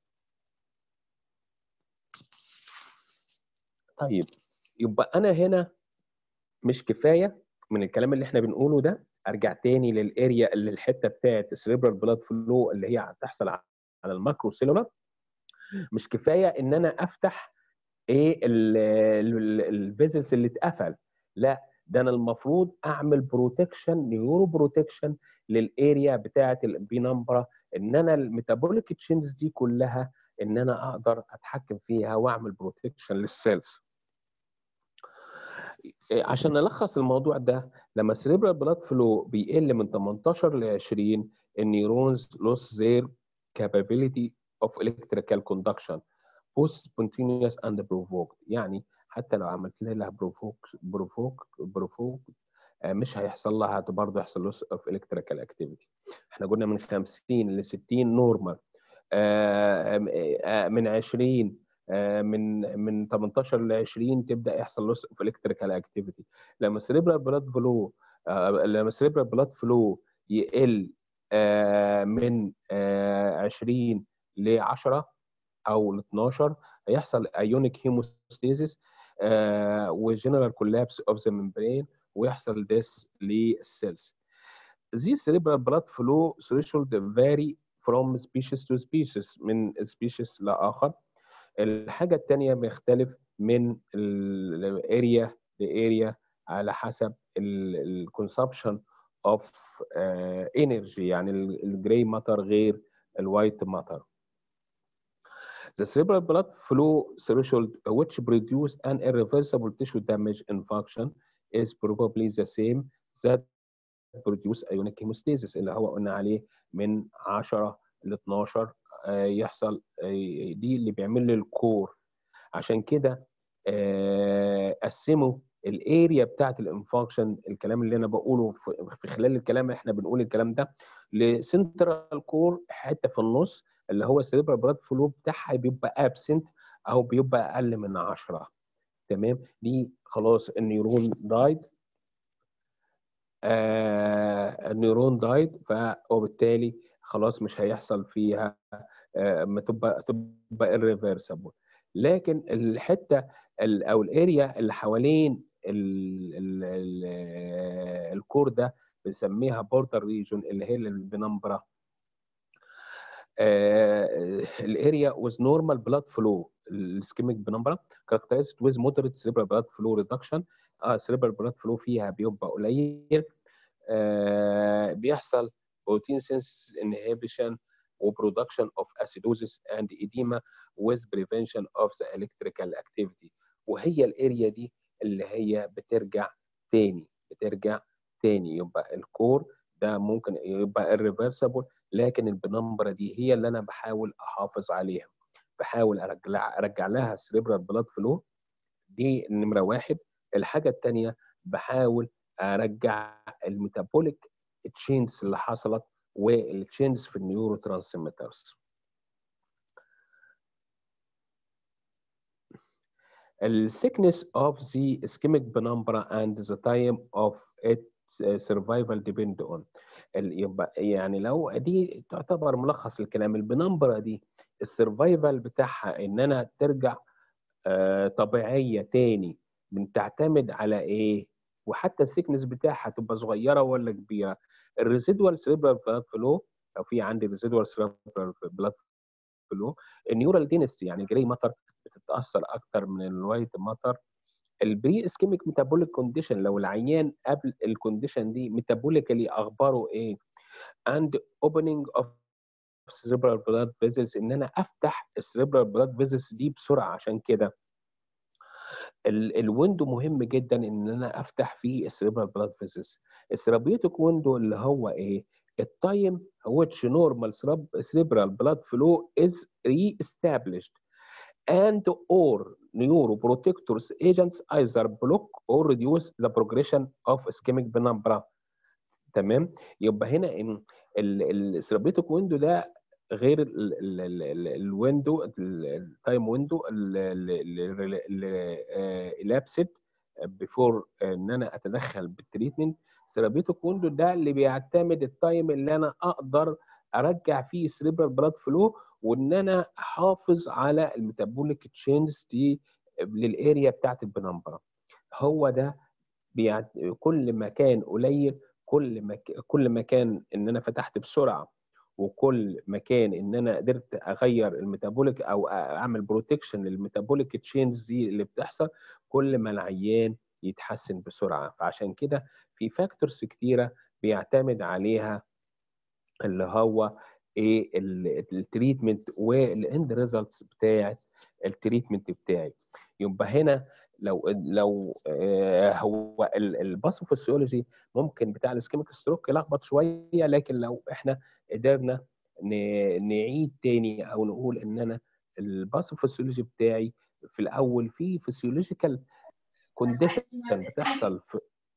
طيب يبقى انا هنا مش كفايه من الكلام اللي احنا بنقوله ده ارجع تاني للاريا اللي الحته بتاعت السريبرال بلاد فلو اللي هي هتحصل على الماكرو سيلولار مش كفايه ان انا افتح ايه الفيزلز اللي اتقفل لا ده انا المفروض اعمل بروتكشن نيورو بروتكشن للاريا بتاعه البينمبرا ان انا الميتابوليك تشينز دي كلها ان انا اقدر اتحكم فيها واعمل بروتكشن للسيلز عشان نلخص الموضوع ده لما السريبرال بلاد فلو بيقل من 18 ل 20 النيورونز لوس their capability of electrical conduction both spontaneous and provoked يعني حتى لو عملت لها بروفوك بروفوك بروفوك مش هيحصل لها برضه يحصل لوس اوف الكتريكال اكتيفيتي احنا قلنا من 50 ل 60 نورمال من 20 من من 18 ل 20 تبدا يحصل لوس اوف الكتريكال اكتيفيتي لما السريبرال بلاد فلو لما السريبرال بلاد فلو يقل من 20 ل 10 او ل 12 هيحصل ايونيك هيموستاسيس وجنرال كولابس اوف ذا ممبرين ويحصل ديس للسيلز. These cerebral blood flow threshold vary from species to species من species لآخر. الحاجة الثانية بيختلف من الاريا لاريا على حسب الكونسبشن اوف انرجي يعني الجراي ماتر غير الوايت ماتر The cerebral blood flow threshold which produce an irreversible tissue damage in function is probably the same that produce ionic hemostasis اللي هو قلنا عليه من 10 ل 12 آه، يحصل آه، دي اللي بيعمل لي الكور عشان كده آه، قسموا الاريا بتاعت الانفاكشن الكلام اللي انا بقوله في- في خلال الكلام احنا بنقول الكلام ده لسنترال كور حته في النص اللي هو السيريبرال بلاد فلو بتاعها بيبقى ابسنت او بيبقى اقل من 10 تمام دي خلاص النيورون دايد آه النيورون دايد وبالتالي خلاص مش هيحصل فيها آه ما تبقى تبقى irreversible لكن الحته ال- او الاريا اللي حوالين ال ال ال الكور ده بنسميها بوردر ريجون اللي هي البنمبرا الاريا with normal blood flow الاسكيميك بنمبرا characterized with moderate cerebral blood flow reduction اه cerebral blood flow فيها بيبقى قليل آه بيحصل بروتين سينس inhibition وبرودكشن of acidosis and edema with prevention of the electrical activity وهي الاريا دي اللي هي بترجع تاني بترجع تاني يبقى الكور ده ممكن يبقى irreversible لكن البنمبرة دي هي اللي انا بحاول احافظ عليها بحاول ارجع ارجع لها cerebral blood flow دي نمرة واحد الحاجة التانية بحاول ارجع الميتابوليك تشينز اللي حصلت والتشينز في النيورو ترانسميترز السيكنس of the ischemic penumbra and the time of its uh, survival depend on ال- يبقى يعني لو دي تعتبر ملخص الكلام البنمبرا دي السرفايفل بتاعها ان انا ترجع آه، طبيعيه تاني بتعتمد على ايه وحتى السيكنس بتاعها تبقى صغيره ولا كبيره الريزيدوال سيريبرال بلاد فلو لو في عندي ريزيدوال سيريبرال بلاد فلو النيورال دينستي يعني جراي ماتر بتتاثر اكتر من الوايت ماتر البري اسكيميك ميتابوليك كونديشن لو العيان قبل الكونديشن دي ميتابوليكالي اخباره ايه and opening of cerebral blood vessels ان انا افتح السيريبرال بلاد فيزلز دي بسرعه عشان كده ال- الويندو مهم جدا ان انا افتح فيه السيريبرال بلاد فيزلز الثيرابيوتيك ويندو اللي هو ايه التايم which normal cerebral cerebral blood flow is re-established and or neuroprotectors agents either block or reduce the progression of ischemic penumbra تمام يبقى هنا ان الثيرابيوتيك ويندو ده غير ال- ال- ال- ال- الويندو التايم ويندو اللي لابست بيفور ان انا اتدخل بالتريتمنت ثيرابيوتيك ويندو ده اللي بيعتمد التايم اللي انا اقدر ارجع فيه سريبرال بلاد فلو وان انا احافظ على الميتابوليك تشينجز دي للاريا بتاعت البنمبرا هو ده بيعت... كل ما كان قليل كل ما ك... كل ما كان ان انا فتحت بسرعه وكل ما كان ان انا قدرت اغير الميتابوليك او اعمل بروتكشن للميتابوليك تشينز دي اللي بتحصل كل ما العيان يتحسن بسرعه فعشان كده في فاكتورز كتيره بيعتمد عليها اللي هو ايه التريتمنت والاند ريزلتس بتاعت التريتمنت بتاعي يبقى هنا لو لو آه هو الباثوفيسيولوجي ممكن بتاع الاسكيميك ستروك يلخبط شويه لكن لو احنا قدرنا نعيد تاني او نقول ان انا الباثوفيسيولوجي بتاعي في الاول في فيسيولوجيكال كونديشن بتحصل في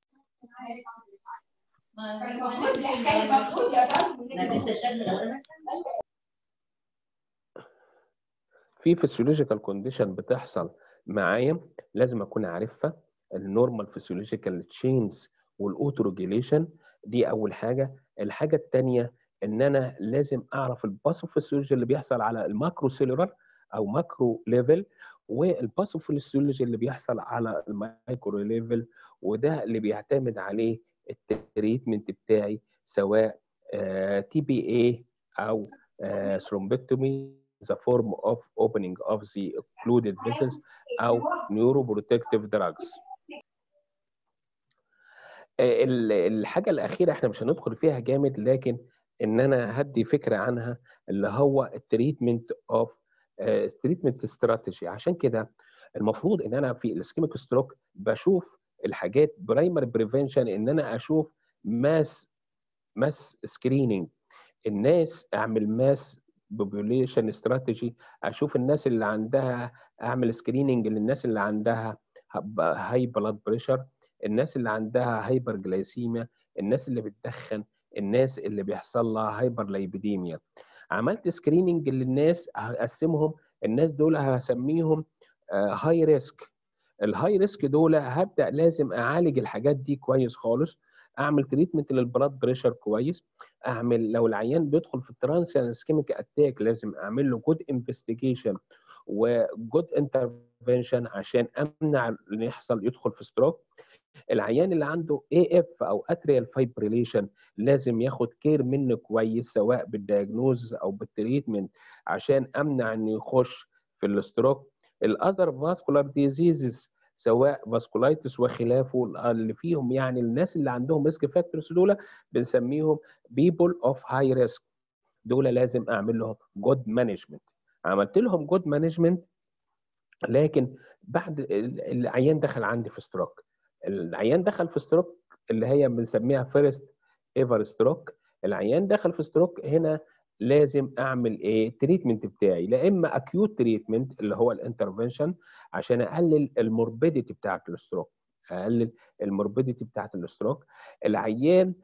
في فيسيولوجيكال كونديشن بتحصل معايا لازم اكون عارفها النورمال فيسيولوجيكال تشينز والاوتوروجيليشن دي اول حاجه الحاجه الثانيه ان انا لازم اعرف الباثوفيسيولوجي اللي بيحصل على الماكرو سيلولار او ماكرو ليفل والباثوفيسيولوجي اللي بيحصل على المايكرو ليفل وده اللي بيعتمد عليه التريتمنت بتاعي سواء تي بي اي او ثرومبكتومي the form of opening of the occluded vessels أو neuroprotective drugs. آه، ال- الحاجه الاخيره احنا مش هندخل فيها جامد لكن ان انا هدي فكره عنها اللي هو التريتمنت اوف تريتمنت استراتيجي عشان كده المفروض ان انا في الاسكيميك ستروك بشوف الحاجات برايمري بريفنشن ان انا اشوف ماس ماس سكريننج الناس اعمل ماس بوبوليشن استراتيجي اشوف الناس اللي عندها اعمل سكريننج للناس اللي عندها هاي بلاد بريشر الناس اللي عندها هايبر جلايسيميا الناس اللي بتدخن الناس اللي بيحصل لها هايبر لايبيديميا عملت سكريننج للناس هقسمهم الناس دول هسميهم هاي ريسك الهاي ريسك دول هبدا لازم اعالج الحاجات دي كويس خالص اعمل تريتمنت للبلاد بريشر كويس اعمل لو العيان بيدخل في الترانس اسكيميك اتاك لازم اعمل له جود انفستيجيشن وجود انترفنشن عشان امنع ان يحصل يدخل في ستروك العيان اللي عنده اي اف او اتريال فايبريليشن لازم ياخد كير منه كويس سواء بالدياجنوز او بالتريتمنت عشان امنع انه يخش في الاستروك الاذر فاسكولار ديزيزز سواء فاسكولايتس وخلافه اللي فيهم يعني الناس اللي عندهم ريسك فاكتورز دول بنسميهم بيبول اوف هاي ريسك دول لازم اعمل لهم جود مانجمنت عملت لهم جود مانجمنت لكن بعد العيان دخل عندي في ستروك العيان دخل في ستروك اللي هي بنسميها فيرست ايفر ستروك العيان دخل في ستروك هنا لازم اعمل ايه تريتمنت بتاعي لا اما اكيوت تريتمنت اللي هو الانترفنشن عشان اقلل الموربيديتي بتاعت الستروك اقلل الموربيديتي بتاعت الستروك العيان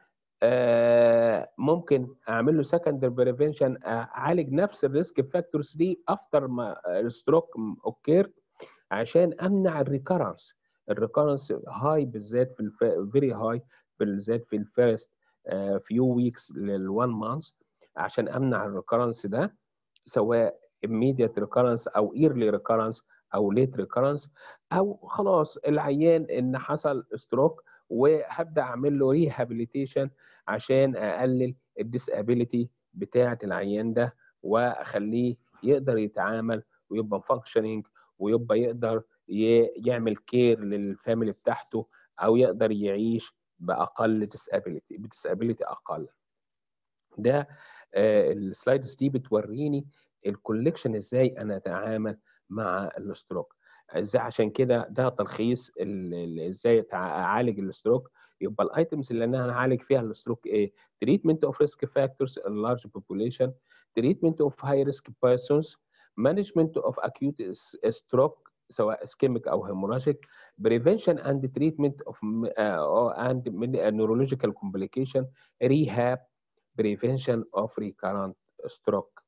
آه ممكن اعمل له سكندري بريفنشن اعالج نفس الريسك فاكتورز دي افتر ما الستروك اوكيرد عشان امنع الريكارنس الريكارنس هاي بالذات في فيري هاي بالذات في الفيرست فيو ويكس للوان مانث عشان امنع الريكارنس ده سواء immediate recurrence او early recurrence او late recurrence او خلاص العيان ان حصل ستروك وهبدا اعمل له ريهابيليتيشن عشان اقلل الديسابيليتي بتاعه العيان ده واخليه يقدر يتعامل ويبقى فانكشننج ويبقى يقدر يعمل كير للفاميلي بتاعته او يقدر يعيش باقل ديسابيليتي بديسابيليتي اقل ده آه السلايدز دي بتوريني الكوليكشن ازاي انا اتعامل مع الستروك ازاي عشان كده ده تلخيص ازاي اعالج الستروك يبقى الايتمز اللي انا هعالج فيها الستروك ايه تريتمنت اوف ريسك فاكتورز ان لارج population تريتمنت اوف هاي ريسك بيرسونز مانجمنت اوف اكيوت ستروك سواء اسكيميك او هيموراجيك prevention and treatment of uh, and neurological complication rehab prevention of recurrent stroke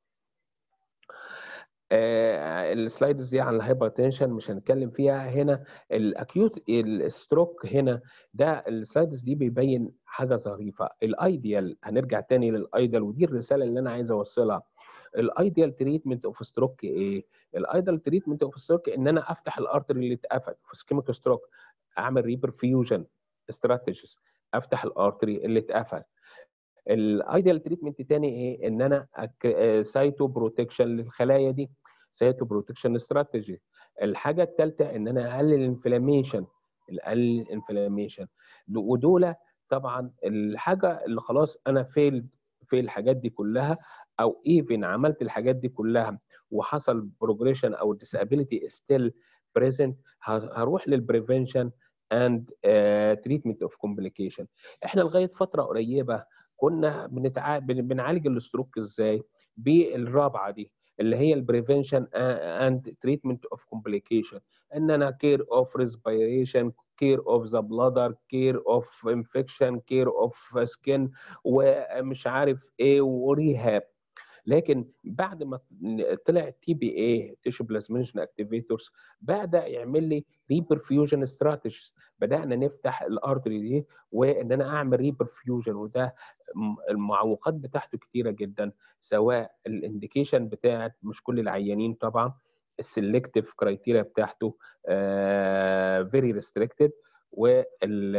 آه السلايدز دي عن الهايبرتنشن مش هنتكلم فيها هنا الاكيوت الستروك هنا ده السلايدز دي بيبين حاجه ظريفه الايديال هنرجع تاني للايديال ودي الرساله اللي انا عايز اوصلها الايديال تريتمنت اوف ستروك ايه الايديال تريتمنت اوف ستروك ان انا افتح الارتري اللي اتقفل في سكيميك ستروك اعمل ريبرفيوجن استراتيجيز افتح الارتري اللي اتقفل الايديال تريتمنت تاني ايه ان انا سايتو بروتكشن للخلايا دي سايتو بروتكشن استراتيجي الحاجه الثالثه ان انا اقلل الانفلاميشن اقلل الانفلاميشن ودول طبعا الحاجه اللي خلاص انا فيل في الحاجات دي كلها او ايفن عملت الحاجات دي كلها وحصل بروجريشن او ديسابيليتي ستيل بريزنت هروح للبريفنشن اند تريتمنت اوف كومبليكيشن احنا لغايه فتره قريبه كنا بنتع... بنعالج الستروك ازاي بالرابعه دي اللي هي البريفنشن اند تريتمنت اوف كومبليكيشن ان انا كير اوف ريسبيريشن كير اوف ذا بلادر كير اوف انفكشن كير اوف سكين ومش عارف ايه وريهاب لكن بعد ما طلع التي بي اي تيشو بلازمينشن اكتيفيتورز بدا يعمل لي ريبرفيوجن استراتيجيز بدانا نفتح الارتري دي وان انا اعمل ريبرفيوجن وده المعوقات بتاعته كتيره جدا سواء الانديكيشن بتاعت مش كل العيانين طبعا السلكتيف كرايتيريا بتاعته فيري ريستريكتد وال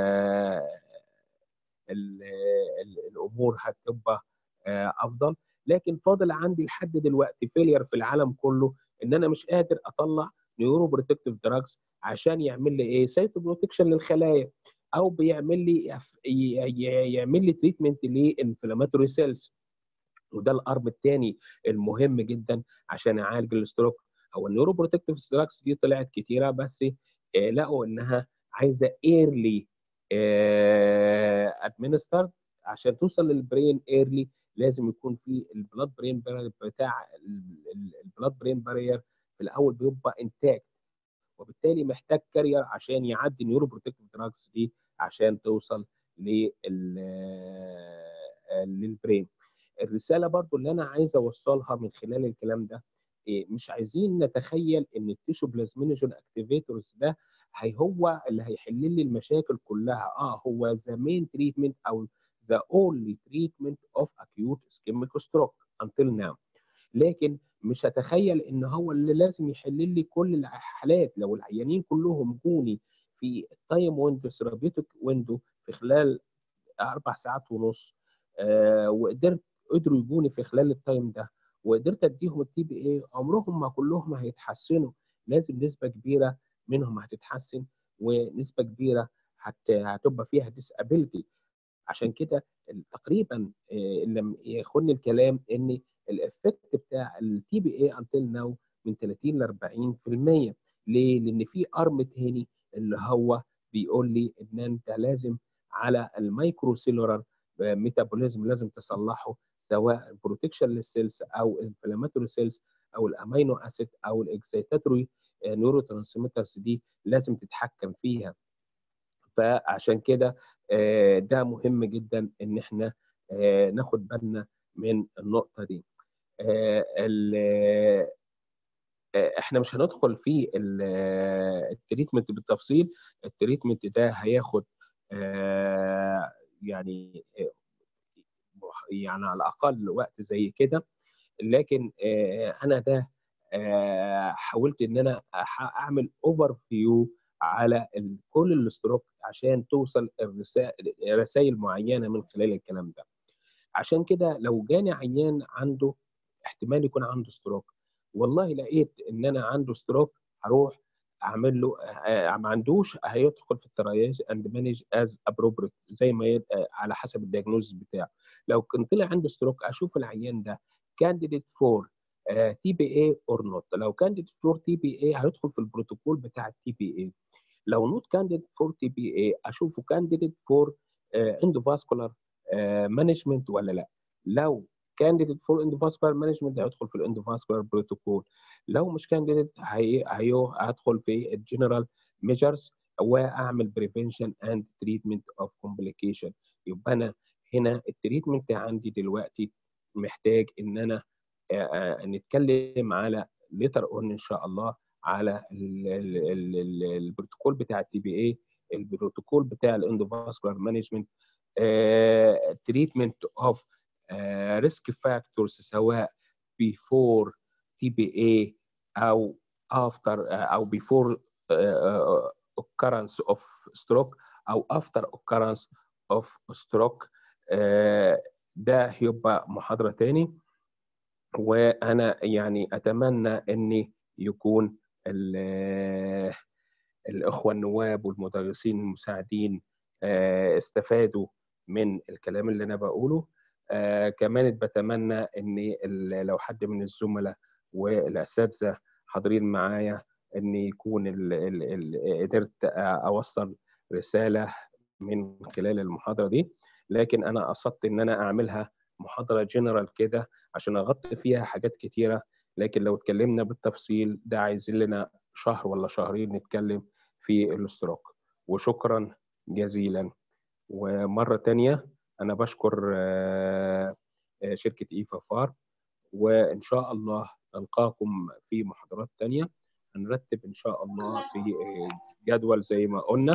الامور هتبقى افضل لكن فاضل عندي لحد دلوقتي فيلير في العالم كله ان انا مش قادر اطلع نيورو بروتكتيف دراجز عشان يعمل لي ايه سايتو بروتكشن للخلايا او بيعمل لي يعمل لي تريتمنت للانفلاماتوري سيلز وده الارم الثاني المهم جدا عشان اعالج الاستروك او النيورو بروتكتيف دراجز دي طلعت كتيره بس لقوا انها عايزه ايرلي ادمنسترد عشان توصل للبرين ايرلي لازم يكون في البلاد برين بتاع البلاد برين بارير في الاول بيبقى انتاكت وبالتالي محتاج كارير عشان يعدي النيورو بروتكتيف دراجز دي عشان توصل للبرين الرساله برضو اللي انا عايز اوصلها من خلال الكلام ده إيه مش عايزين نتخيل ان التيشو بلازمينوجين اكتيفيتورز ده هي هو اللي هيحل لي المشاكل كلها اه هو ذا مين تريتمنت او ذا اونلي تريتمنت اوف اكيوت اسكيميك ستروك انتل ناو لكن مش هتخيل ان هو اللي لازم يحل لي كل الحالات لو العيانين كلهم جوني في التايم ويندو ثيرابيوتيك ويندو في خلال اربع ساعات ونص آه وقدرت قدروا يجوني في خلال التايم ده وقدرت اديهم التي بي اي عمرهم ما كلهم هيتحسنوا لازم نسبه كبيره منهم هتتحسن ونسبه كبيره هت... هتبقى فيها ديسابيلتي عشان كده تقريبا لما ياخدني الكلام ان الافكت بتاع التي بي اي انتل ناو من 30 ل 40% ليه؟ لان في ارم تاني اللي هو بيقول لي ان انت لازم على المايكرو سيلولار ميتابوليزم لازم تصلحه سواء البروتكشن للسيلز او الانفلاماتوري سيلز او الامينو اسيد او الاكسيتاتوري نيورو ترانسميترز دي لازم تتحكم فيها فعشان كده ده مهم جدا ان احنا ناخد بالنا من النقطه دي احنا مش هندخل في التريتمنت بالتفصيل التريتمنت ده هياخد يعني يعني على الاقل وقت زي كده لكن انا ده حاولت ان انا اعمل اوفر فيو على كل الاستروك عشان توصل رسائل معينه من خلال الكلام ده عشان كده لو جاني عيان عنده احتمال يكون عنده ستروك والله لقيت ان انا عنده ستروك هروح اعمل له ما عندوش هيدخل في الترياج اند مانج از ابروبريت زي ما يد... على حسب الدياجنوز بتاعه لو كان طلع عنده ستروك اشوف العيان ده كانديديت فور تي بي اي اور نوت لو كانديديت فور تي بي اي هيدخل في البروتوكول بتاع التي بي اي لو نوت كانديديت فور تي بي اي اشوفه كانديديت فور اندوفاسكولار مانجمنت ولا لا لو كانديديت فور اندوفاسكولار مانجمنت هيدخل في الاندوفاسكولار بروتوكول لو مش كانديديت هي هدخل في الجنرال ميجرز واعمل بريفنشن اند تريتمنت اوف كومبليكيشن يبقى انا هنا التريتمنت عندي دلوقتي محتاج ان انا نتكلم على ليتر اون ان شاء الله على البروتوكول بتاع التي بي اي البروتوكول بتاع الاندوفاسكولار مانجمنت تريتمنت اوف ريسك فاكتورز سواء بيفور تي بي اي او افتر او بيفور occurrence of stroke او after occurrence of stroke ده هيبقى محاضرة تاني وانا يعني اتمنى ان يكون الاخوه النواب والمدرسين المساعدين استفادوا من الكلام اللي انا بقوله كمان بتمنى ان لو حد من الزملاء والاساتذه حاضرين معايا ان يكون ال ال قدرت اوصل رساله من خلال المحاضره دي لكن انا قصدت ان انا اعملها محاضره جنرال كده عشان اغطي فيها حاجات كتيره لكن لو اتكلمنا بالتفصيل ده عايزين لنا شهر ولا شهرين نتكلم في الاستروك وشكرا جزيلا ومره تانية انا بشكر شركه ايفا فار وان شاء الله نلقاكم في محاضرات تانية هنرتب ان شاء الله في جدول زي ما قلنا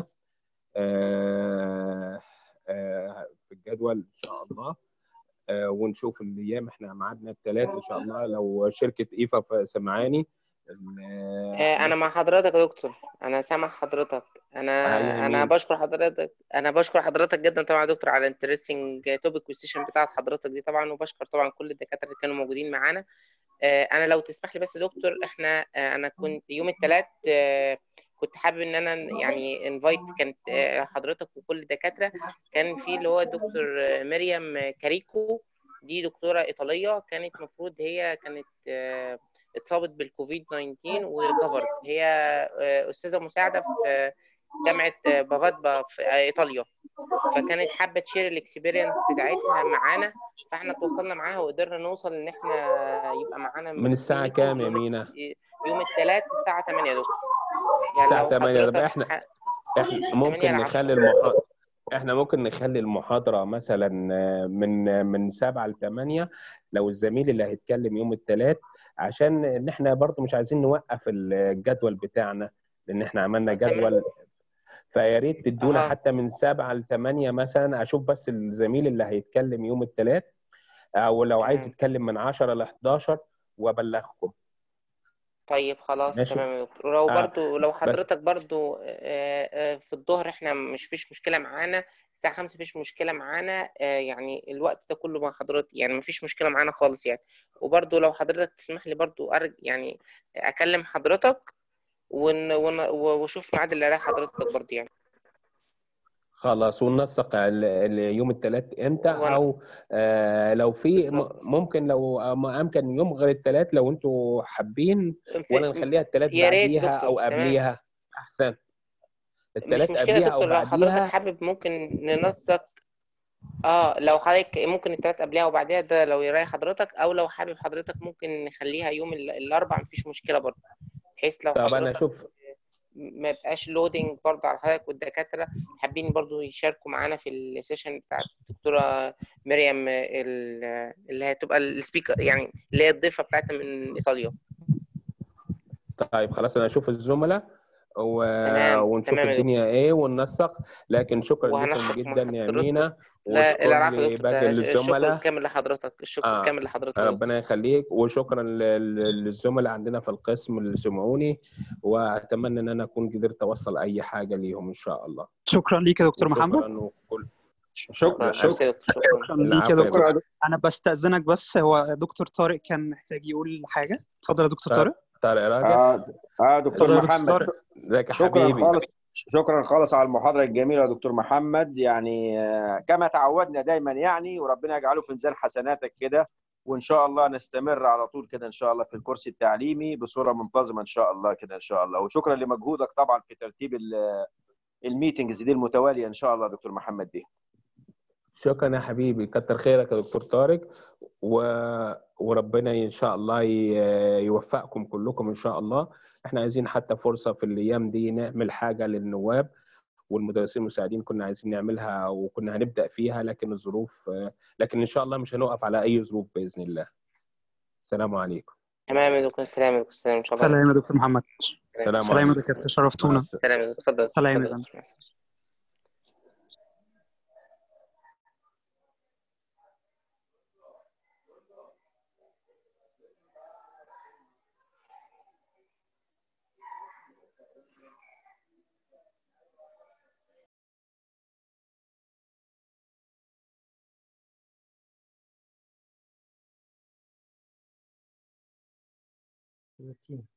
في الجدول ان شاء الله ونشوف الايام احنا ميعادنا الثلاث ان شاء الله لو شركه ايفا سمعاني انا مع حضرتك يا دكتور انا سامع حضرتك انا انا بشكر حضرتك انا بشكر حضرتك جدا طبعا يا دكتور على الانترستنج توبيك والسيشن بتاعت حضرتك دي طبعا وبشكر طبعا كل الدكاتره اللي كانوا موجودين معانا انا لو تسمح لي بس يا دكتور احنا انا كنت يوم الثلاث كنت حابب ان انا يعني انفايت كانت آه، حضرتك وكل الدكاتره كان في اللي هو دكتور آه، مريم كاريكو دي دكتوره ايطاليه كانت المفروض هي كانت آه، اتصابت بالكوفيد 19 وريكفرت هي آه، استاذه مساعده في جامعه آه، بافادبا في آه، ايطاليا فكانت حابه تشير الاكسبيرينس بتاعتها معانا فاحنا تواصلنا معاها وقدرنا نوصل ان احنا يبقى معانا من الساعه ميتنج كام يا يوم مينا يوم الثلاث الساعه 8 يا دكتور يعني الساعه لو 8 طب حضرتك احنا ح- احنا 8 ممكن ل نخلي 10 المحاضره احنا ممكن نخلي المحاضره مثلا من من 7 ل 8 لو الزميل اللي هيتكلم يوم الثلاث عشان ان احنا برضو مش عايزين نوقف الجدول بتاعنا لان احنا عملنا تمام جدول فيا ريت تدونا اها حتى من 7 ل 8 مثلا اشوف بس الزميل اللي هيتكلم يوم الثلاث او لو عايز تمام يتكلم من 10 ل 11 وابلغكم طيب خلاص ماشي تمام يا دكتور ولو آه برضو لو بس حضرتك برضو آه، آه، في الظهر احنا مش فيش مشكلة معانا الساعة خمسة فيش مشكلة معانا آه، يعني الوقت ده كله مع حضرتك يعني مفيش مشكلة معانا خالص يعني وبرضو لو حضرتك تسمح لي برضو أرج يعني أكلم حضرتك ون... ون... واشوف ميعاد اللي رايح حضرتك برضو يعني خلاص وننسق ال- ال- يوم الثلاث امتى وانا او آه لو في م- بالظبط ممكن لو ما امكن يوم غير الثلاث لو انتوا حابين ولا في... نخليها الثلاث يا ريت يا بعديها دكتور او تمام قبليها احسن مش الثلاث مشكلة يا قبليها او دكتور لو حضرتك بعديها حابب ممكن ننسق اه لو حضرتك ممكن التلات قبلها وبعدها ده لو يريح حضرتك او لو حابب حضرتك ممكن نخليها يوم ال- الاربع مفيش مشكله برضه بحيث لو طب انا حضرتك اشوف ما يبقاش لودنج برضه على حضرتك والدكاتره حابين برضه يشاركوا معانا في السيشن بتاع الدكتوره مريم ال- اللي هتبقى السبيكر يعني اللي هي الضيفه بتاعتنا من ايطاليا طيب خلاص انا اشوف الزملاء و... تمام ونشوف تمام يا الدنيا دكتور ايه وننسق لكن شكرا لكم وهنسق مع جدا يا حضرتك مينا لا وشكرا العفو يا دكتور لباقي ده الشكر الزملاء الكامل لحضرتك الشكر آه الكامل لحضرتك يا دكتور ربنا يخليك وشكرا لل- للزملاء عندنا في القسم اللي سمعوني واتمنى ان انا اكون قدرت اوصل اي حاجه ليهم ان شاء الله شكرا ليك يا دكتور محمد وشكرا وكل شكرا لا ميرسي شكرا يا دكتور شكرا شكرا ليك يا العفو يا دكتور باشا شكرا انا بستأذنك بس هو دكتور طارق كان محتاج يقول حاجة اتفضل يا دكتور طارق طارق طارق راجع اه اه دكتور اتفضل يا دكتور محمد طارق ازيك يا شكرا حبيبي خالص شكرا خالص على المحاضرة الجميلة يا دكتور محمد يعني آه، كما تعودنا دايما يعني وربنا يجعله في ميزان حسناتك كده وان شاء الله نستمر على طول كده ان شاء الله في الكورس التعليمي بصورة منتظمة ان شاء الله كده ان شاء الله وشكرا لمجهودك طبعا في ترتيب ال- الميتنجز دي المتوالية ان شاء الله يا دكتور محمد دي شكرا يا حبيبي كتر خيرك يا دكتور طارق و... وربنا ان شاء الله ي... يوفقكم كلكم ان شاء الله احنا عايزين حتى فرصه في الايام دي نعمل حاجه للنواب والمدرسين المساعدين كنا عايزين نعملها وكنا هنبدا فيها لكن الظروف لكن ان شاء الله مش هنقف على اي ظروف باذن الله السلام عليكم تمام يا دكتور سلام يا دكتور سلام ان شاء الله سلام يا دكتور محمد السلام سلام يا عليكم دكاترة مع شرفتونا السلامه سلام يا دكتور اتفضل سلام اتفضل يا يا فندم دكتور ثلاثين